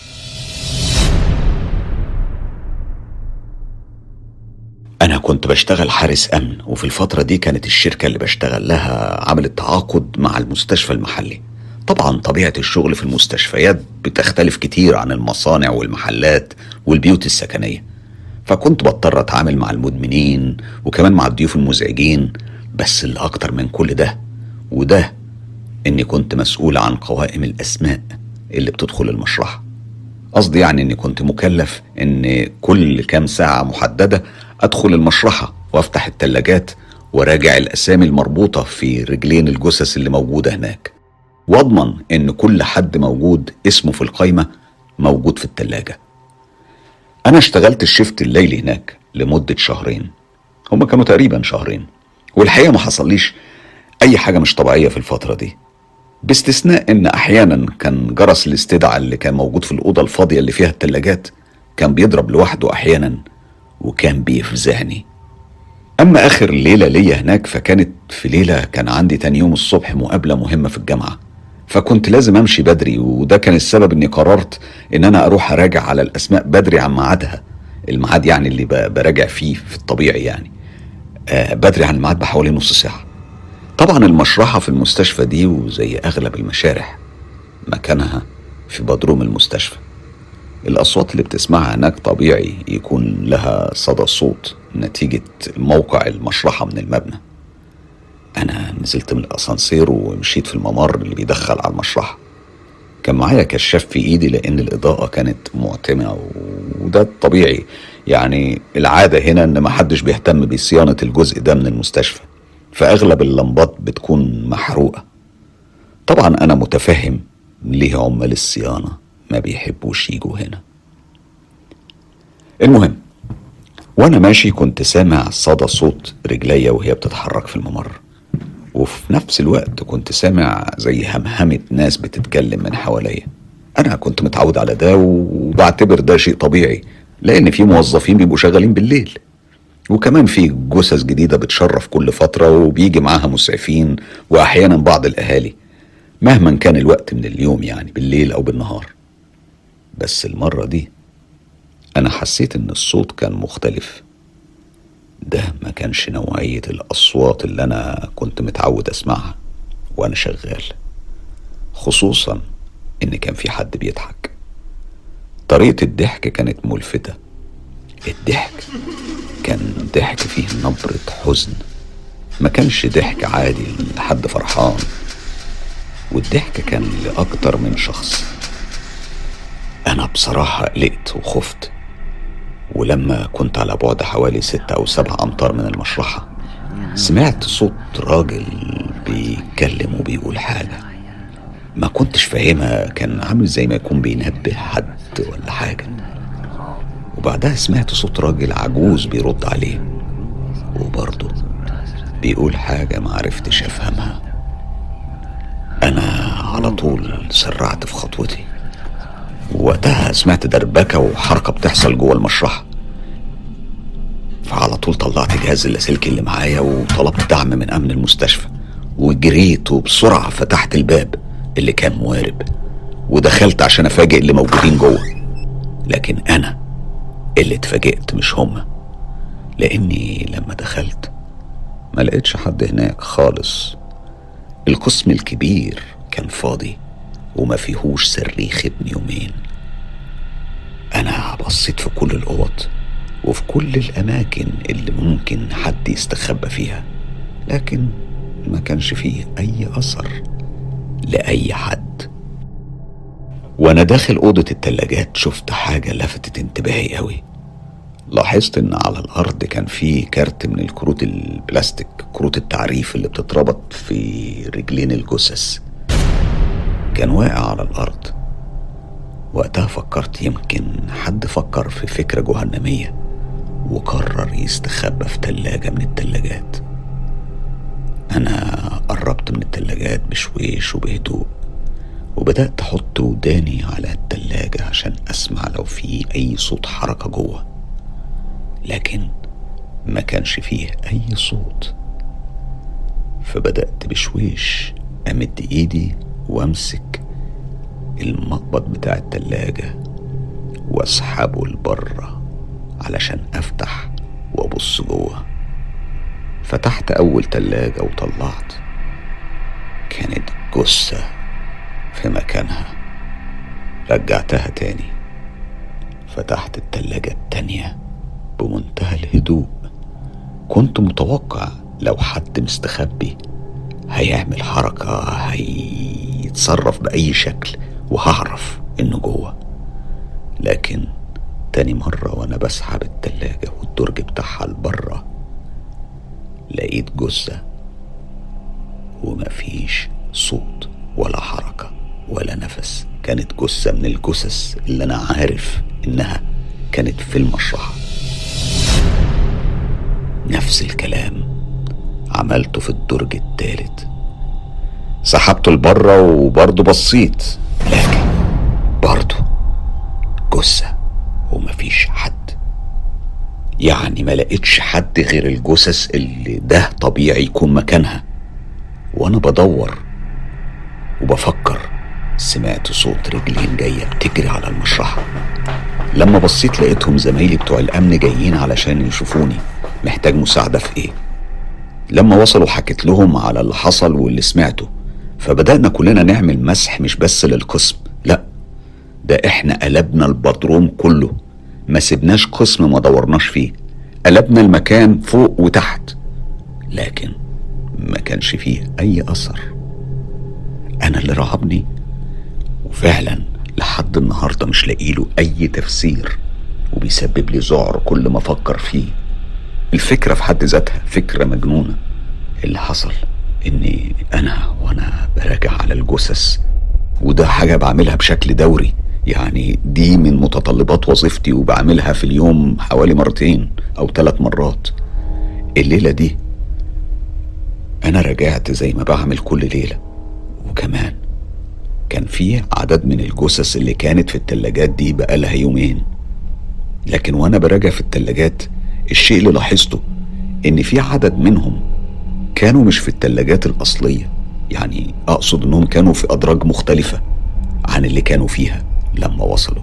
أنا كنت بشتغل حارس أمن وفي الفترة دي كانت الشركة اللي بشتغل لها عملت تعاقد مع المستشفى المحلي طبعا طبيعة الشغل في المستشفيات بتختلف كتير عن المصانع والمحلات والبيوت السكنية فكنت بضطر أتعامل مع المدمنين وكمان مع الضيوف المزعجين بس اللي أكتر من كل ده وده إني كنت مسؤول عن قوائم الأسماء اللي بتدخل المشرحة قصدي يعني إني كنت مكلف إن كل كام ساعة محددة أدخل المشرحة وأفتح التلاجات وراجع الأسامي المربوطة في رجلين الجثث اللي موجودة هناك واضمن ان كل حد موجود اسمه في القايمة موجود في التلاجة انا اشتغلت الشفت الليلي هناك لمدة شهرين هما كانوا تقريبا شهرين والحقيقة ما حصليش اي حاجة مش طبيعية في الفترة دي باستثناء ان احيانا كان جرس الاستدعاء اللي كان موجود في الاوضه الفاضيه اللي فيها التلاجات كان بيضرب لوحده احيانا وكان بيفزعني اما اخر ليله ليا هناك فكانت في ليله كان عندي تاني يوم الصبح مقابله مهمه في الجامعه فكنت لازم امشي بدري وده كان السبب اني قررت ان انا اروح اراجع على الاسماء بدري عن ميعادها الميعاد يعني اللي براجع فيه في الطبيعي يعني آه بدري عن الميعاد بحوالي نص ساعه طبعا المشرحه في المستشفى دي وزي اغلب المشارح مكانها في بدروم المستشفى الأصوات اللي بتسمعها هناك طبيعي يكون لها صدى صوت نتيجة موقع المشرحة من المبنى أنا نزلت من الأسانسير ومشيت في الممر اللي بيدخل على المشرحة كان معايا كشاف في إيدي لأن الإضاءة كانت معتمة وده الطبيعي يعني العادة هنا إن محدش بيهتم بصيانة الجزء ده من المستشفى فأغلب اللمبات بتكون محروقة طبعا أنا متفهم ليه عمال الصيانة ما بيحبوش يجوا هنا المهم وانا ماشي كنت سامع صدى صوت رجليا وهي بتتحرك في الممر وفي نفس الوقت كنت سامع زي همهمة ناس بتتكلم من حواليا أنا كنت متعود على ده وبعتبر ده شيء طبيعي لأن في موظفين بيبقوا شغالين بالليل وكمان في جثث جديدة بتشرف كل فترة وبيجي معاها مسعفين وأحيانا بعض الأهالي مهما كان الوقت من اليوم يعني بالليل أو بالنهار بس المرة دي أنا حسيت إن الصوت كان مختلف ده ما كانش نوعية الأصوات اللي أنا كنت متعود أسمعها وأنا شغال خصوصا إن كان في حد بيضحك طريقة الضحك كانت ملفتة الضحك كان ضحك فيه نبرة حزن ما كانش ضحك عادي لحد فرحان والضحك كان لأكتر من شخص أنا بصراحة قلقت وخفت ولما كنت على بعد حوالي ستة أو سبع أمتار من المشرحة سمعت صوت راجل بيتكلم وبيقول حاجة ما كنتش فاهمها كان عامل زي ما يكون بينبه حد ولا حاجة وبعدها سمعت صوت راجل عجوز بيرد عليه وبرضه بيقول حاجة ما عرفتش أفهمها أنا على طول سرعت في خطوتي وقتها سمعت دربكة وحركة بتحصل جوه المشرحة فعلى طول طلعت جهاز اللاسلكي اللي معايا وطلبت دعم من أمن المستشفى وجريت وبسرعة فتحت الباب اللي كان موارب ودخلت عشان أفاجئ اللي موجودين جوه لكن أنا اللي اتفاجئت مش هما لأني لما دخلت ما لقيتش حد هناك خالص القسم الكبير كان فاضي وما فيهوش صريخ ابن يومين أنا بصيت في كل الأوض وفي كل الأماكن اللي ممكن حد يستخبى فيها لكن ما كانش فيه أي أثر لأي حد وأنا داخل أوضة التلاجات شفت حاجة لفتت انتباهي أوي لاحظت إن على الأرض كان في كارت من الكروت البلاستيك كروت التعريف اللي بتتربط في رجلين الجثث كان واقع على الأرض وقتها فكرت يمكن حد فكر في فكرة جهنمية وقرر يستخبى في تلاجة من التلاجات أنا قربت من التلاجات بشويش وبهدوء وبدأت أحط وداني على التلاجة عشان أسمع لو في أي صوت حركة جوه لكن ما كانش فيه أي صوت فبدأت بشويش أمد إيدي وامسك المقبض بتاع التلاجة واسحبه لبره علشان افتح وابص جوه فتحت اول تلاجة وطلعت كانت جثة في مكانها رجعتها تاني فتحت التلاجة التانية بمنتهى الهدوء كنت متوقع لو حد مستخبي هيعمل حركة هيتصرف بأي شكل وهعرف إنه جوه لكن تاني مرة وأنا بسحب التلاجة والدرج بتاعها لبره لقيت جثة ومفيش صوت ولا حركة ولا نفس كانت جثة من الجثث اللي أنا عارف إنها كانت في المشرحة نفس الكلام عملته في الدرج التالت سحبته لبره وبرضه بصيت لكن برضه جثة ومفيش حد يعني ما لقيتش حد غير الجثث اللي ده طبيعي يكون مكانها وانا بدور وبفكر سمعت صوت رجلين جاية بتجري على المشرحة لما بصيت لقيتهم زمايلي بتوع الأمن جايين علشان يشوفوني محتاج مساعدة في إيه لما وصلوا حكيت لهم على اللي حصل واللي سمعته فبدأنا كلنا نعمل مسح مش بس للقسم لا ده احنا قلبنا البدروم كله ما سبناش قسم ما دورناش فيه قلبنا المكان فوق وتحت لكن ما كانش فيه اي اثر انا اللي رعبني وفعلا لحد النهارده مش لاقيله اي تفسير وبيسبب لي ذعر كل ما افكر فيه الفكره في حد ذاتها فكره مجنونه اللي حصل اني انا وانا براجع على الجثث وده حاجه بعملها بشكل دوري يعني دي من متطلبات وظيفتي وبعملها في اليوم حوالي مرتين او ثلاث مرات الليله دي انا رجعت زي ما بعمل كل ليله وكمان كان في عدد من الجثث اللي كانت في التلاجات دي بقالها يومين لكن وانا براجع في التلاجات الشيء اللي لاحظته ان في عدد منهم كانوا مش في التلاجات الاصليه يعني اقصد انهم كانوا في ادراج مختلفه عن اللي كانوا فيها لما وصلوا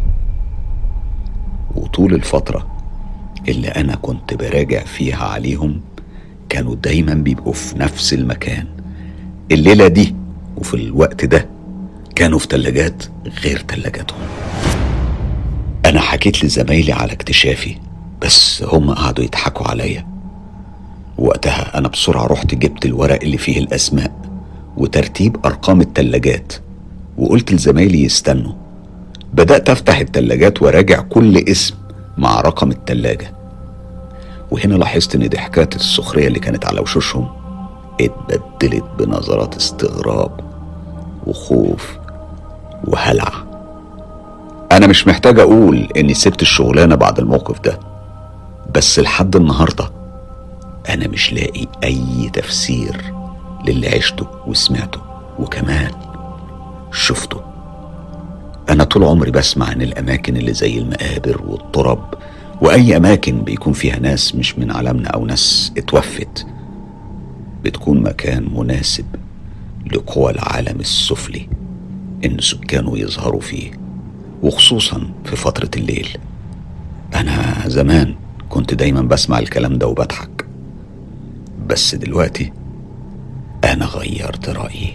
وطول الفتره اللي انا كنت براجع فيها عليهم كانوا دايما بيبقوا في نفس المكان الليله دي وفي الوقت ده كانوا في تلاجات غير تلاجاتهم انا حكيت لزمايلي على اكتشافي بس هم قعدوا يضحكوا عليا وقتها انا بسرعه رحت جبت الورق اللي فيه الاسماء وترتيب ارقام التلاجات وقلت لزمايلي يستنوا بدات افتح التلاجات وراجع كل اسم مع رقم التلاجه وهنا لاحظت ان ضحكات السخريه اللي كانت على وشوشهم اتبدلت بنظرات استغراب وخوف وهلع انا مش محتاج اقول اني سبت الشغلانه بعد الموقف ده بس لحد النهارده انا مش لاقي اي تفسير للي عشته وسمعته وكمان شفته انا طول عمري بسمع عن الاماكن اللي زي المقابر والترب واي اماكن بيكون فيها ناس مش من عالمنا او ناس اتوفت بتكون مكان مناسب لقوى العالم السفلي ان سكانه يظهروا فيه وخصوصا في فتره الليل انا زمان كنت دايما بسمع الكلام ده وبضحك بس دلوقتي انا غيرت رايي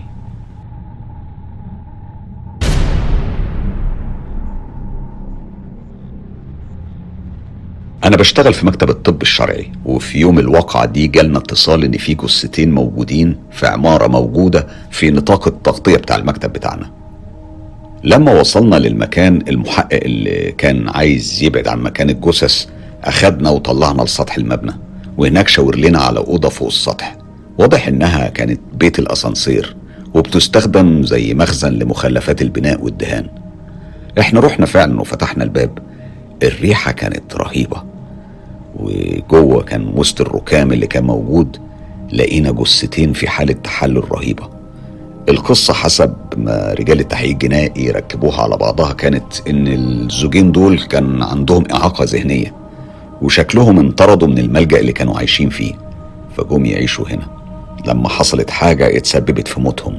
أنا بشتغل في مكتب الطب الشرعي وفي يوم الواقعة دي جالنا اتصال إن في جثتين موجودين في عمارة موجودة في نطاق التغطية بتاع المكتب بتاعنا. لما وصلنا للمكان المحقق اللي كان عايز يبعد عن مكان الجثث أخدنا وطلعنا لسطح المبنى وهناك شاور لنا على أوضة فوق السطح. واضح إنها كانت بيت الأسانسير وبتستخدم زي مخزن لمخلفات البناء والدهان. احنا رحنا فعلا وفتحنا الباب الريحة كانت رهيبة وجوه كان وسط الركام اللي كان موجود لقينا جثتين في حالة تحلل رهيبة القصة حسب ما رجال التحقيق الجنائي ركبوها على بعضها كانت ان الزوجين دول كان عندهم اعاقة ذهنية وشكلهم انطردوا من الملجأ اللي كانوا عايشين فيه فجم يعيشوا هنا لما حصلت حاجة اتسببت في موتهم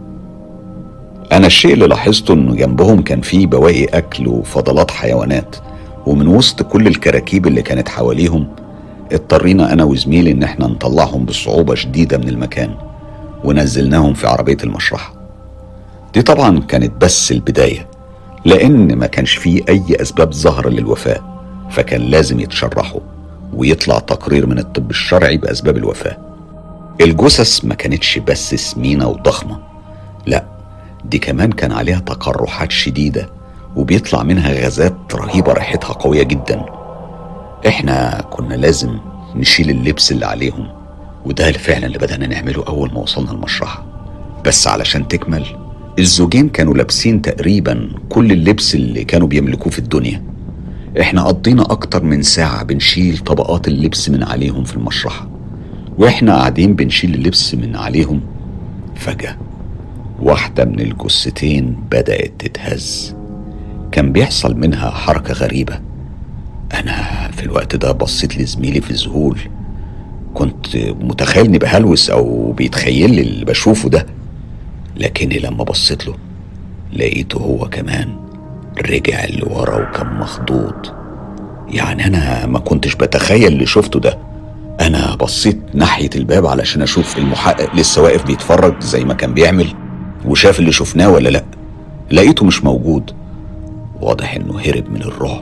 أنا الشيء اللي لاحظته إنه جنبهم كان فيه بواقي أكل وفضلات حيوانات ومن وسط كل الكراكيب اللي كانت حواليهم اضطرينا انا وزميلي ان احنا نطلعهم بصعوبه شديده من المكان ونزلناهم في عربيه المشرحه دي طبعا كانت بس البدايه لان ما كانش فيه اي اسباب ظاهره للوفاه فكان لازم يتشرحوا ويطلع تقرير من الطب الشرعي باسباب الوفاه الجثث ما كانتش بس سمينه وضخمه لا دي كمان كان عليها تقرحات شديده وبيطلع منها غازات رهيبة ريحتها قوية جدا احنا كنا لازم نشيل اللبس اللي عليهم وده فعلا اللي بدأنا نعمله أول ما وصلنا المشرحة بس علشان تكمل الزوجين كانوا لابسين تقريبا كل اللبس اللي كانوا بيملكوه في الدنيا احنا قضينا أكتر من ساعة بنشيل طبقات اللبس من عليهم في المشرحة واحنا قاعدين بنشيل اللبس من عليهم فجأة واحدة من الجثتين بدأت تتهز كان بيحصل منها حركة غريبة أنا في الوقت ده بصيت لزميلي في ذهول كنت متخيل إني بهلوس أو بيتخيل لي اللي بشوفه ده لكني لما بصيت له لقيته هو كمان رجع لورا وكان مخضوض يعني أنا ما كنتش بتخيل اللي شفته ده أنا بصيت ناحية الباب علشان أشوف المحقق لسه واقف بيتفرج زي ما كان بيعمل وشاف اللي شفناه ولا لأ لقيته مش موجود واضح إنه هرب من الرعب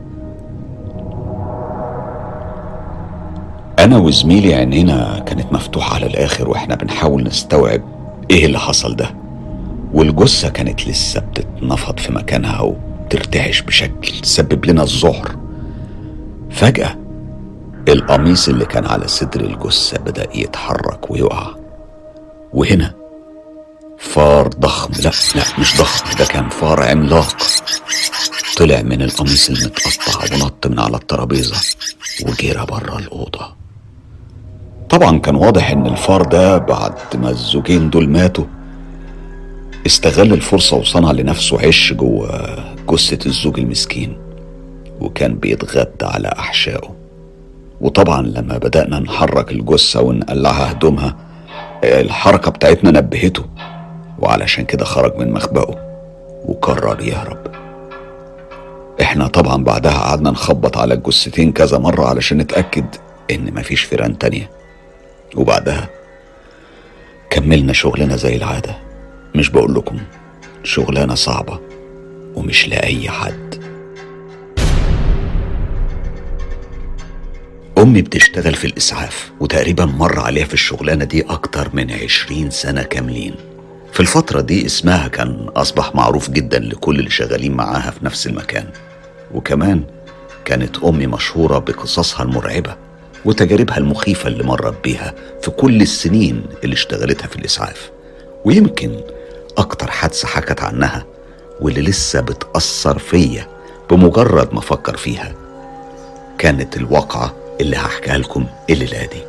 أنا وزميلي عينينا كانت مفتوحة على الآخر وإحنا بنحاول نستوعب إيه اللي حصل ده والجثة كانت لسه بتتنفض في مكانها وبترتعش بشكل سبب لنا الذعر فجأة القميص اللي كان على صدر الجثة بدأ يتحرك ويقع وهنا فار ضخم لا لا مش ضخم ده كان فار عملاق طلع من القميص المتقطع ونط من على الترابيزة وجرى بره الأوضة طبعا كان واضح ان الفار ده بعد ما الزوجين دول ماتوا استغل الفرصة وصنع لنفسه عش جوه جثة الزوج المسكين وكان بيتغدى على أحشائه وطبعا لما بدأنا نحرك الجثة ونقلعها هدومها الحركة بتاعتنا نبهته وعلشان كده خرج من مخبأه وقرر يهرب احنا طبعا بعدها قعدنا نخبط على الجثتين كذا مرة علشان نتأكد ان مفيش فيران تانية وبعدها كملنا شغلنا زي العادة مش بقول لكم شغلانة صعبة ومش لأي حد أمي بتشتغل في الإسعاف وتقريبا مر عليها في الشغلانة دي أكتر من عشرين سنة كاملين في الفترة دي اسمها كان أصبح معروف جدا لكل اللي شغالين معاها في نفس المكان وكمان كانت أمي مشهورة بقصصها المرعبة وتجاربها المخيفة اللي مرت بيها في كل السنين اللي اشتغلتها في الإسعاف ويمكن أكتر حادثة حكت عنها واللي لسه بتأثر فيا بمجرد ما أفكر فيها كانت الواقعة اللي هحكيها لكم الليلة دي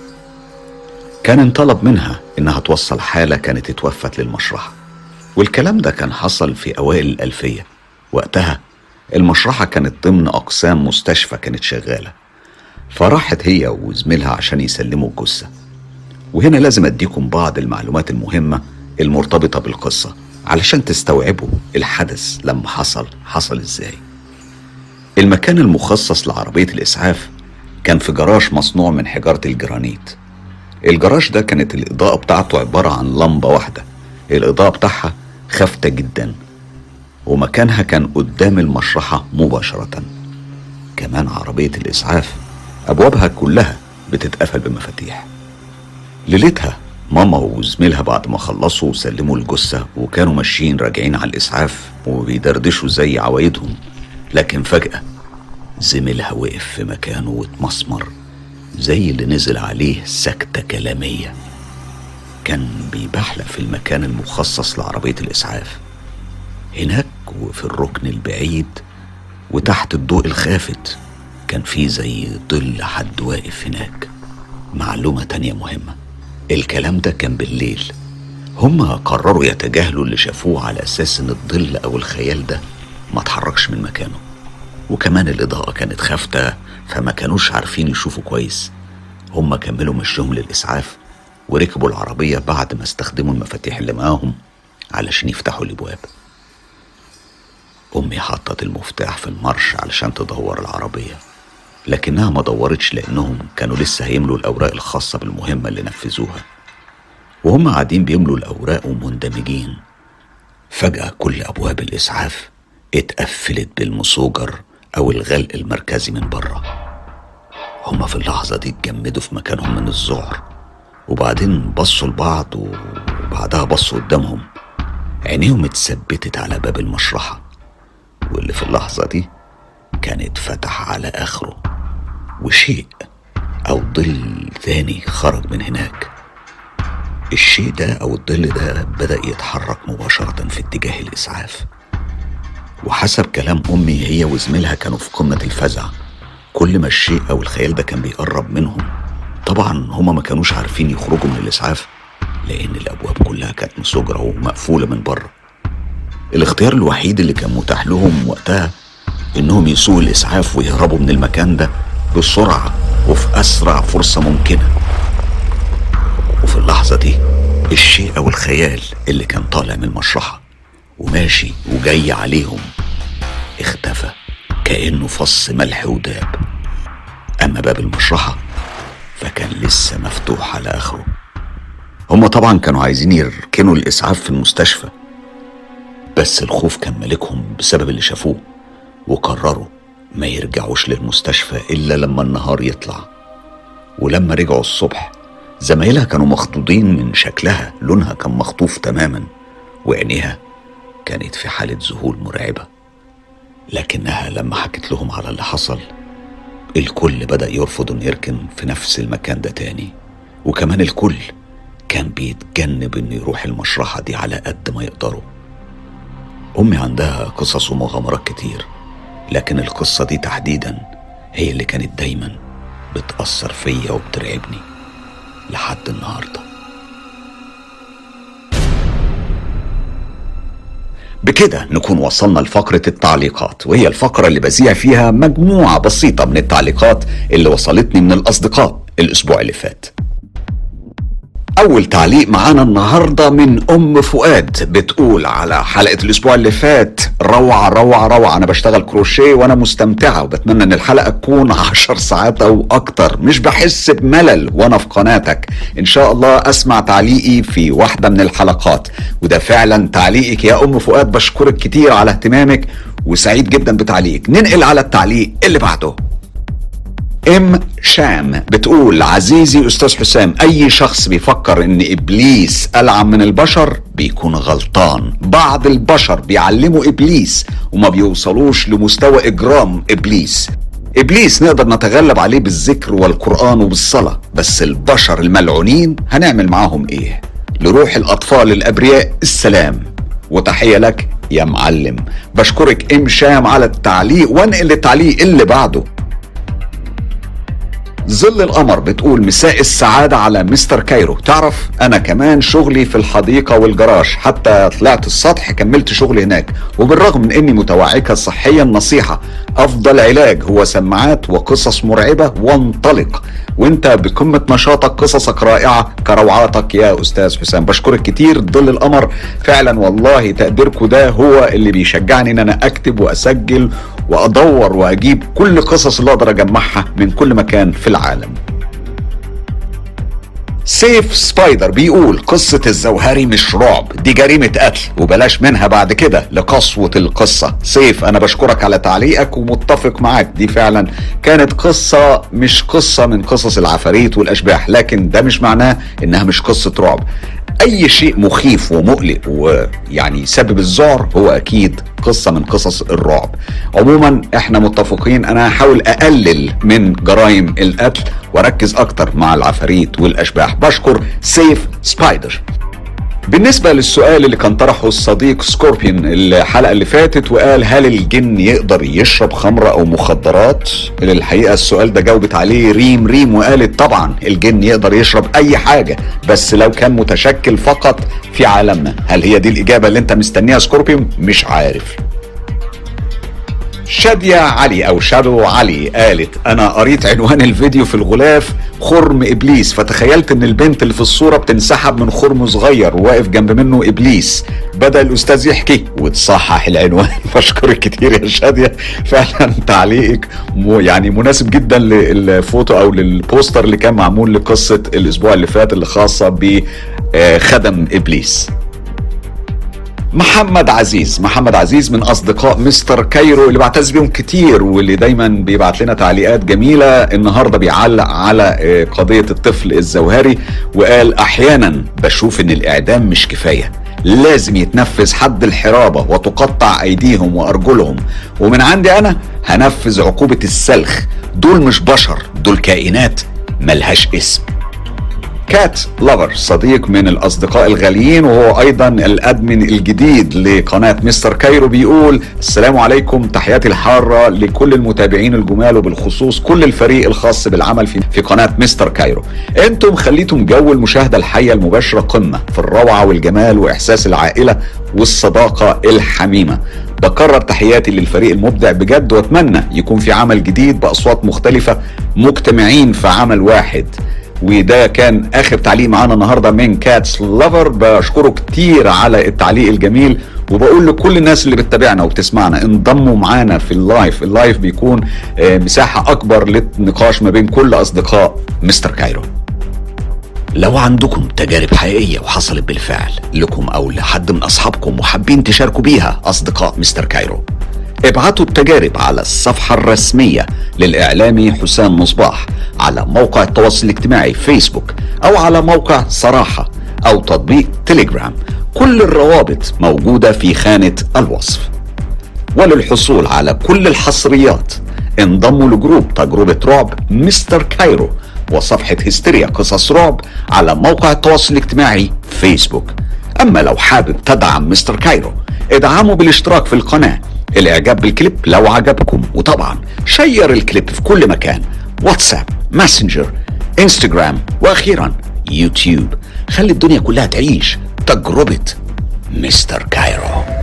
كان انطلب منها إنها توصل حالة كانت اتوفت للمشرحة والكلام ده كان حصل في أوائل الألفية وقتها المشرحة كانت ضمن أقسام مستشفى كانت شغالة فراحت هي وزميلها عشان يسلموا الجثة وهنا لازم أديكم بعض المعلومات المهمة المرتبطة بالقصة علشان تستوعبوا الحدث لما حصل حصل ازاي المكان المخصص لعربية الإسعاف كان في جراج مصنوع من حجارة الجرانيت الجراج ده كانت الإضاءة بتاعته عبارة عن لمبة واحدة الإضاءة بتاعها خافتة جدا ومكانها كان قدام المشرحة مباشرة كمان عربية الإسعاف أبوابها كلها بتتقفل بمفاتيح ليلتها ماما وزميلها بعد ما خلصوا وسلموا الجثة وكانوا ماشيين راجعين على الإسعاف وبيدردشوا زي عوايدهم لكن فجأة زميلها وقف في مكانه واتمسمر زي اللي نزل عليه سكتة كلامية كان بيبحلق في المكان المخصص لعربية الإسعاف هناك وفي الركن البعيد وتحت الضوء الخافت كان في زي ظل حد واقف هناك معلومة تانية مهمة الكلام ده كان بالليل هما قرروا يتجاهلوا اللي شافوه على أساس إن الظل أو الخيال ده ما اتحركش من مكانه وكمان الإضاءة كانت خافتة فما كانوش عارفين يشوفوا كويس هما كملوا مشيهم للإسعاف وركبوا العربية بعد ما استخدموا المفاتيح اللي معاهم علشان يفتحوا الأبواب أمي حطت المفتاح في المرش علشان تدور العربية لكنها ما دورتش لأنهم كانوا لسه هيملوا الأوراق الخاصة بالمهمة اللي نفذوها وهم قاعدين بيملوا الأوراق ومندمجين فجأة كل أبواب الإسعاف اتقفلت بالمسوجر أو الغلق المركزي من بره هما في اللحظة دي اتجمدوا في مكانهم من الذعر وبعدين بصوا لبعض وبعدها بصوا قدامهم عينيهم اتثبتت على باب المشرحة واللي في اللحظة دي كان اتفتح على آخره وشيء أو ظل تاني خرج من هناك الشيء ده أو الظل ده بدأ يتحرك مباشرة في اتجاه الإسعاف وحسب كلام أمي هي وزميلها كانوا في قمة الفزع كل ما الشيء أو الخيال ده كان بيقرب منهم طبعا هما ما كانوش عارفين يخرجوا من الإسعاف لأن الأبواب كلها كانت مسجرة ومقفولة من بره الاختيار الوحيد اللي كان متاح لهم وقتها إنهم يسوقوا الإسعاف ويهربوا من المكان ده بسرعة وفي أسرع فرصة ممكنة وفي اللحظة دي الشيء أو الخيال اللي كان طالع من المشرحة وماشي وجاي عليهم اختفى كأنه فص ملح وداب أما باب المشرحة فكان لسه مفتوح على آخره هما طبعا كانوا عايزين يركنوا الإسعاف في المستشفى بس الخوف كان مالكهم بسبب اللي شافوه وقرروا ما يرجعوش للمستشفى إلا لما النهار يطلع ولما رجعوا الصبح زمايلها كانوا مخضوضين من شكلها لونها كان مخطوف تماما وعينيها كانت في حالة ذهول مرعبة لكنها لما حكت لهم على اللي حصل الكل بدأ يرفض انه يركن في نفس المكان ده تاني وكمان الكل كان بيتجنب انه يروح المشرحة دي على قد ما يقدروا أمي عندها قصص ومغامرات كتير لكن القصة دي تحديدا هي اللي كانت دايما بتأثر فيا وبترعبني لحد النهارده بكده نكون وصلنا لفقرة التعليقات وهي الفقرة اللي بذيع فيها مجموعة بسيطة من التعليقات اللي وصلتني من الأصدقاء الأسبوع اللي فات أول تعليق معانا النهاردة من أم فؤاد بتقول على حلقة الأسبوع اللي فات روعة روعة روعة أنا بشتغل كروشيه وأنا مستمتعة وبتمنى إن الحلقة تكون عشر ساعات أو أكتر مش بحس بملل وأنا في قناتك إن شاء الله أسمع تعليقي في واحدة من الحلقات وده فعلا تعليقك يا أم فؤاد بشكرك كتير على اهتمامك وسعيد جدا بتعليقك ننقل على التعليق اللي بعده ام شام بتقول عزيزي استاذ حسام اي شخص بيفكر ان ابليس العن من البشر بيكون غلطان بعض البشر بيعلموا ابليس وما بيوصلوش لمستوى اجرام ابليس ابليس نقدر نتغلب عليه بالذكر والقران وبالصلاه بس البشر الملعونين هنعمل معاهم ايه لروح الاطفال الابرياء السلام وتحيه لك يا معلم بشكرك ام شام على التعليق وانقل التعليق اللي بعده ظل القمر بتقول مساء السعادة على مستر كايرو تعرف أنا كمان شغلي في الحديقة والجراج حتى طلعت السطح كملت شغلي هناك وبالرغم من أني متوعكة صحيا نصيحة أفضل علاج هو سماعات وقصص مرعبة وانطلق وانت بقمة نشاطك قصصك رائعة كروعاتك يا أستاذ حسام بشكرك كتير ظل القمر فعلا والله تقديركم ده هو اللي بيشجعني ان انا اكتب واسجل وادور واجيب كل قصص اللي اقدر اجمعها من كل مكان في العالم سيف سبايدر بيقول قصة الزوهري مش رعب دي جريمة قتل وبلاش منها بعد كده لقسوة القصة سيف أنا بشكرك على تعليقك ومتفق معاك دي فعلا كانت قصة مش قصة من قصص العفاريت والأشباح لكن ده مش معناه إنها مش قصة رعب اي شيء مخيف ومقلق ويعني يسبب الذعر هو اكيد قصه من قصص الرعب عموما احنا متفقين انا هحاول اقلل من جرائم القتل واركز اكتر مع العفاريت والاشباح بشكر سيف سبايدر بالنسبة للسؤال اللي كان طرحه الصديق سكوربين الحلقة اللي فاتت وقال هل الجن يقدر يشرب خمرة أو مخدرات؟ الحقيقة السؤال ده جاوبت عليه ريم ريم وقالت طبعا الجن يقدر يشرب أي حاجة بس لو كان متشكل فقط في عالمنا هل هي دي الإجابة اللي أنت مستنيها سكوربين؟ مش عارف شادية علي أو شادو علي قالت أنا قريت عنوان الفيديو في الغلاف خرم إبليس فتخيلت إن البنت اللي في الصورة بتنسحب من خرم صغير وواقف جنب منه إبليس بدأ الأستاذ يحكي وتصحح العنوان بشكرك كتير يا شادية فعلا تعليقك يعني مناسب جدا للفوتو أو للبوستر اللي كان معمول لقصة الأسبوع اللي فات اللي خاصة بخدم إبليس محمد عزيز محمد عزيز من اصدقاء مستر كايرو اللي بعتز بيهم كتير واللي دايما بيبعت لنا تعليقات جميله النهارده بيعلق على قضيه الطفل الزوهري وقال احيانا بشوف ان الاعدام مش كفايه لازم يتنفذ حد الحرابه وتقطع ايديهم وارجلهم ومن عندي انا هنفذ عقوبه السلخ دول مش بشر دول كائنات ملهاش اسم كات لافر صديق من الاصدقاء الغاليين وهو ايضا الادمن الجديد لقناه مستر كايرو بيقول السلام عليكم تحياتي الحاره لكل المتابعين الجمال وبالخصوص كل الفريق الخاص بالعمل في في قناه مستر كايرو انتم خليتم جو المشاهده الحيه المباشره قمه في الروعه والجمال واحساس العائله والصداقه الحميمه بكرر تحياتي للفريق المبدع بجد واتمنى يكون في عمل جديد باصوات مختلفه مجتمعين في عمل واحد وده كان اخر تعليق معانا النهارده من كاتس لافر بشكره كتير على التعليق الجميل وبقول لكل الناس اللي بتتابعنا وبتسمعنا انضموا معانا في اللايف اللايف بيكون آه، مساحه اكبر للنقاش ما بين كل اصدقاء مستر كايرو لو عندكم تجارب حقيقية وحصلت بالفعل لكم أو لحد من أصحابكم وحابين تشاركوا بيها أصدقاء مستر كايرو ابعتوا التجارب على الصفحة الرسمية للإعلامي حسام مصباح على موقع التواصل الاجتماعي فيسبوك أو على موقع صراحة أو تطبيق تليجرام كل الروابط موجودة في خانة الوصف وللحصول على كل الحصريات انضموا لجروب تجربة رعب مستر كايرو وصفحة هستيريا قصص رعب على موقع التواصل الاجتماعي فيسبوك أما لو حابب تدعم مستر كايرو ادعموا بالاشتراك في القناة الاعجاب بالكليب لو عجبكم وطبعا شير الكليب في كل مكان واتساب ماسنجر انستجرام واخيرا يوتيوب خلي الدنيا كلها تعيش تجربة مستر كايرو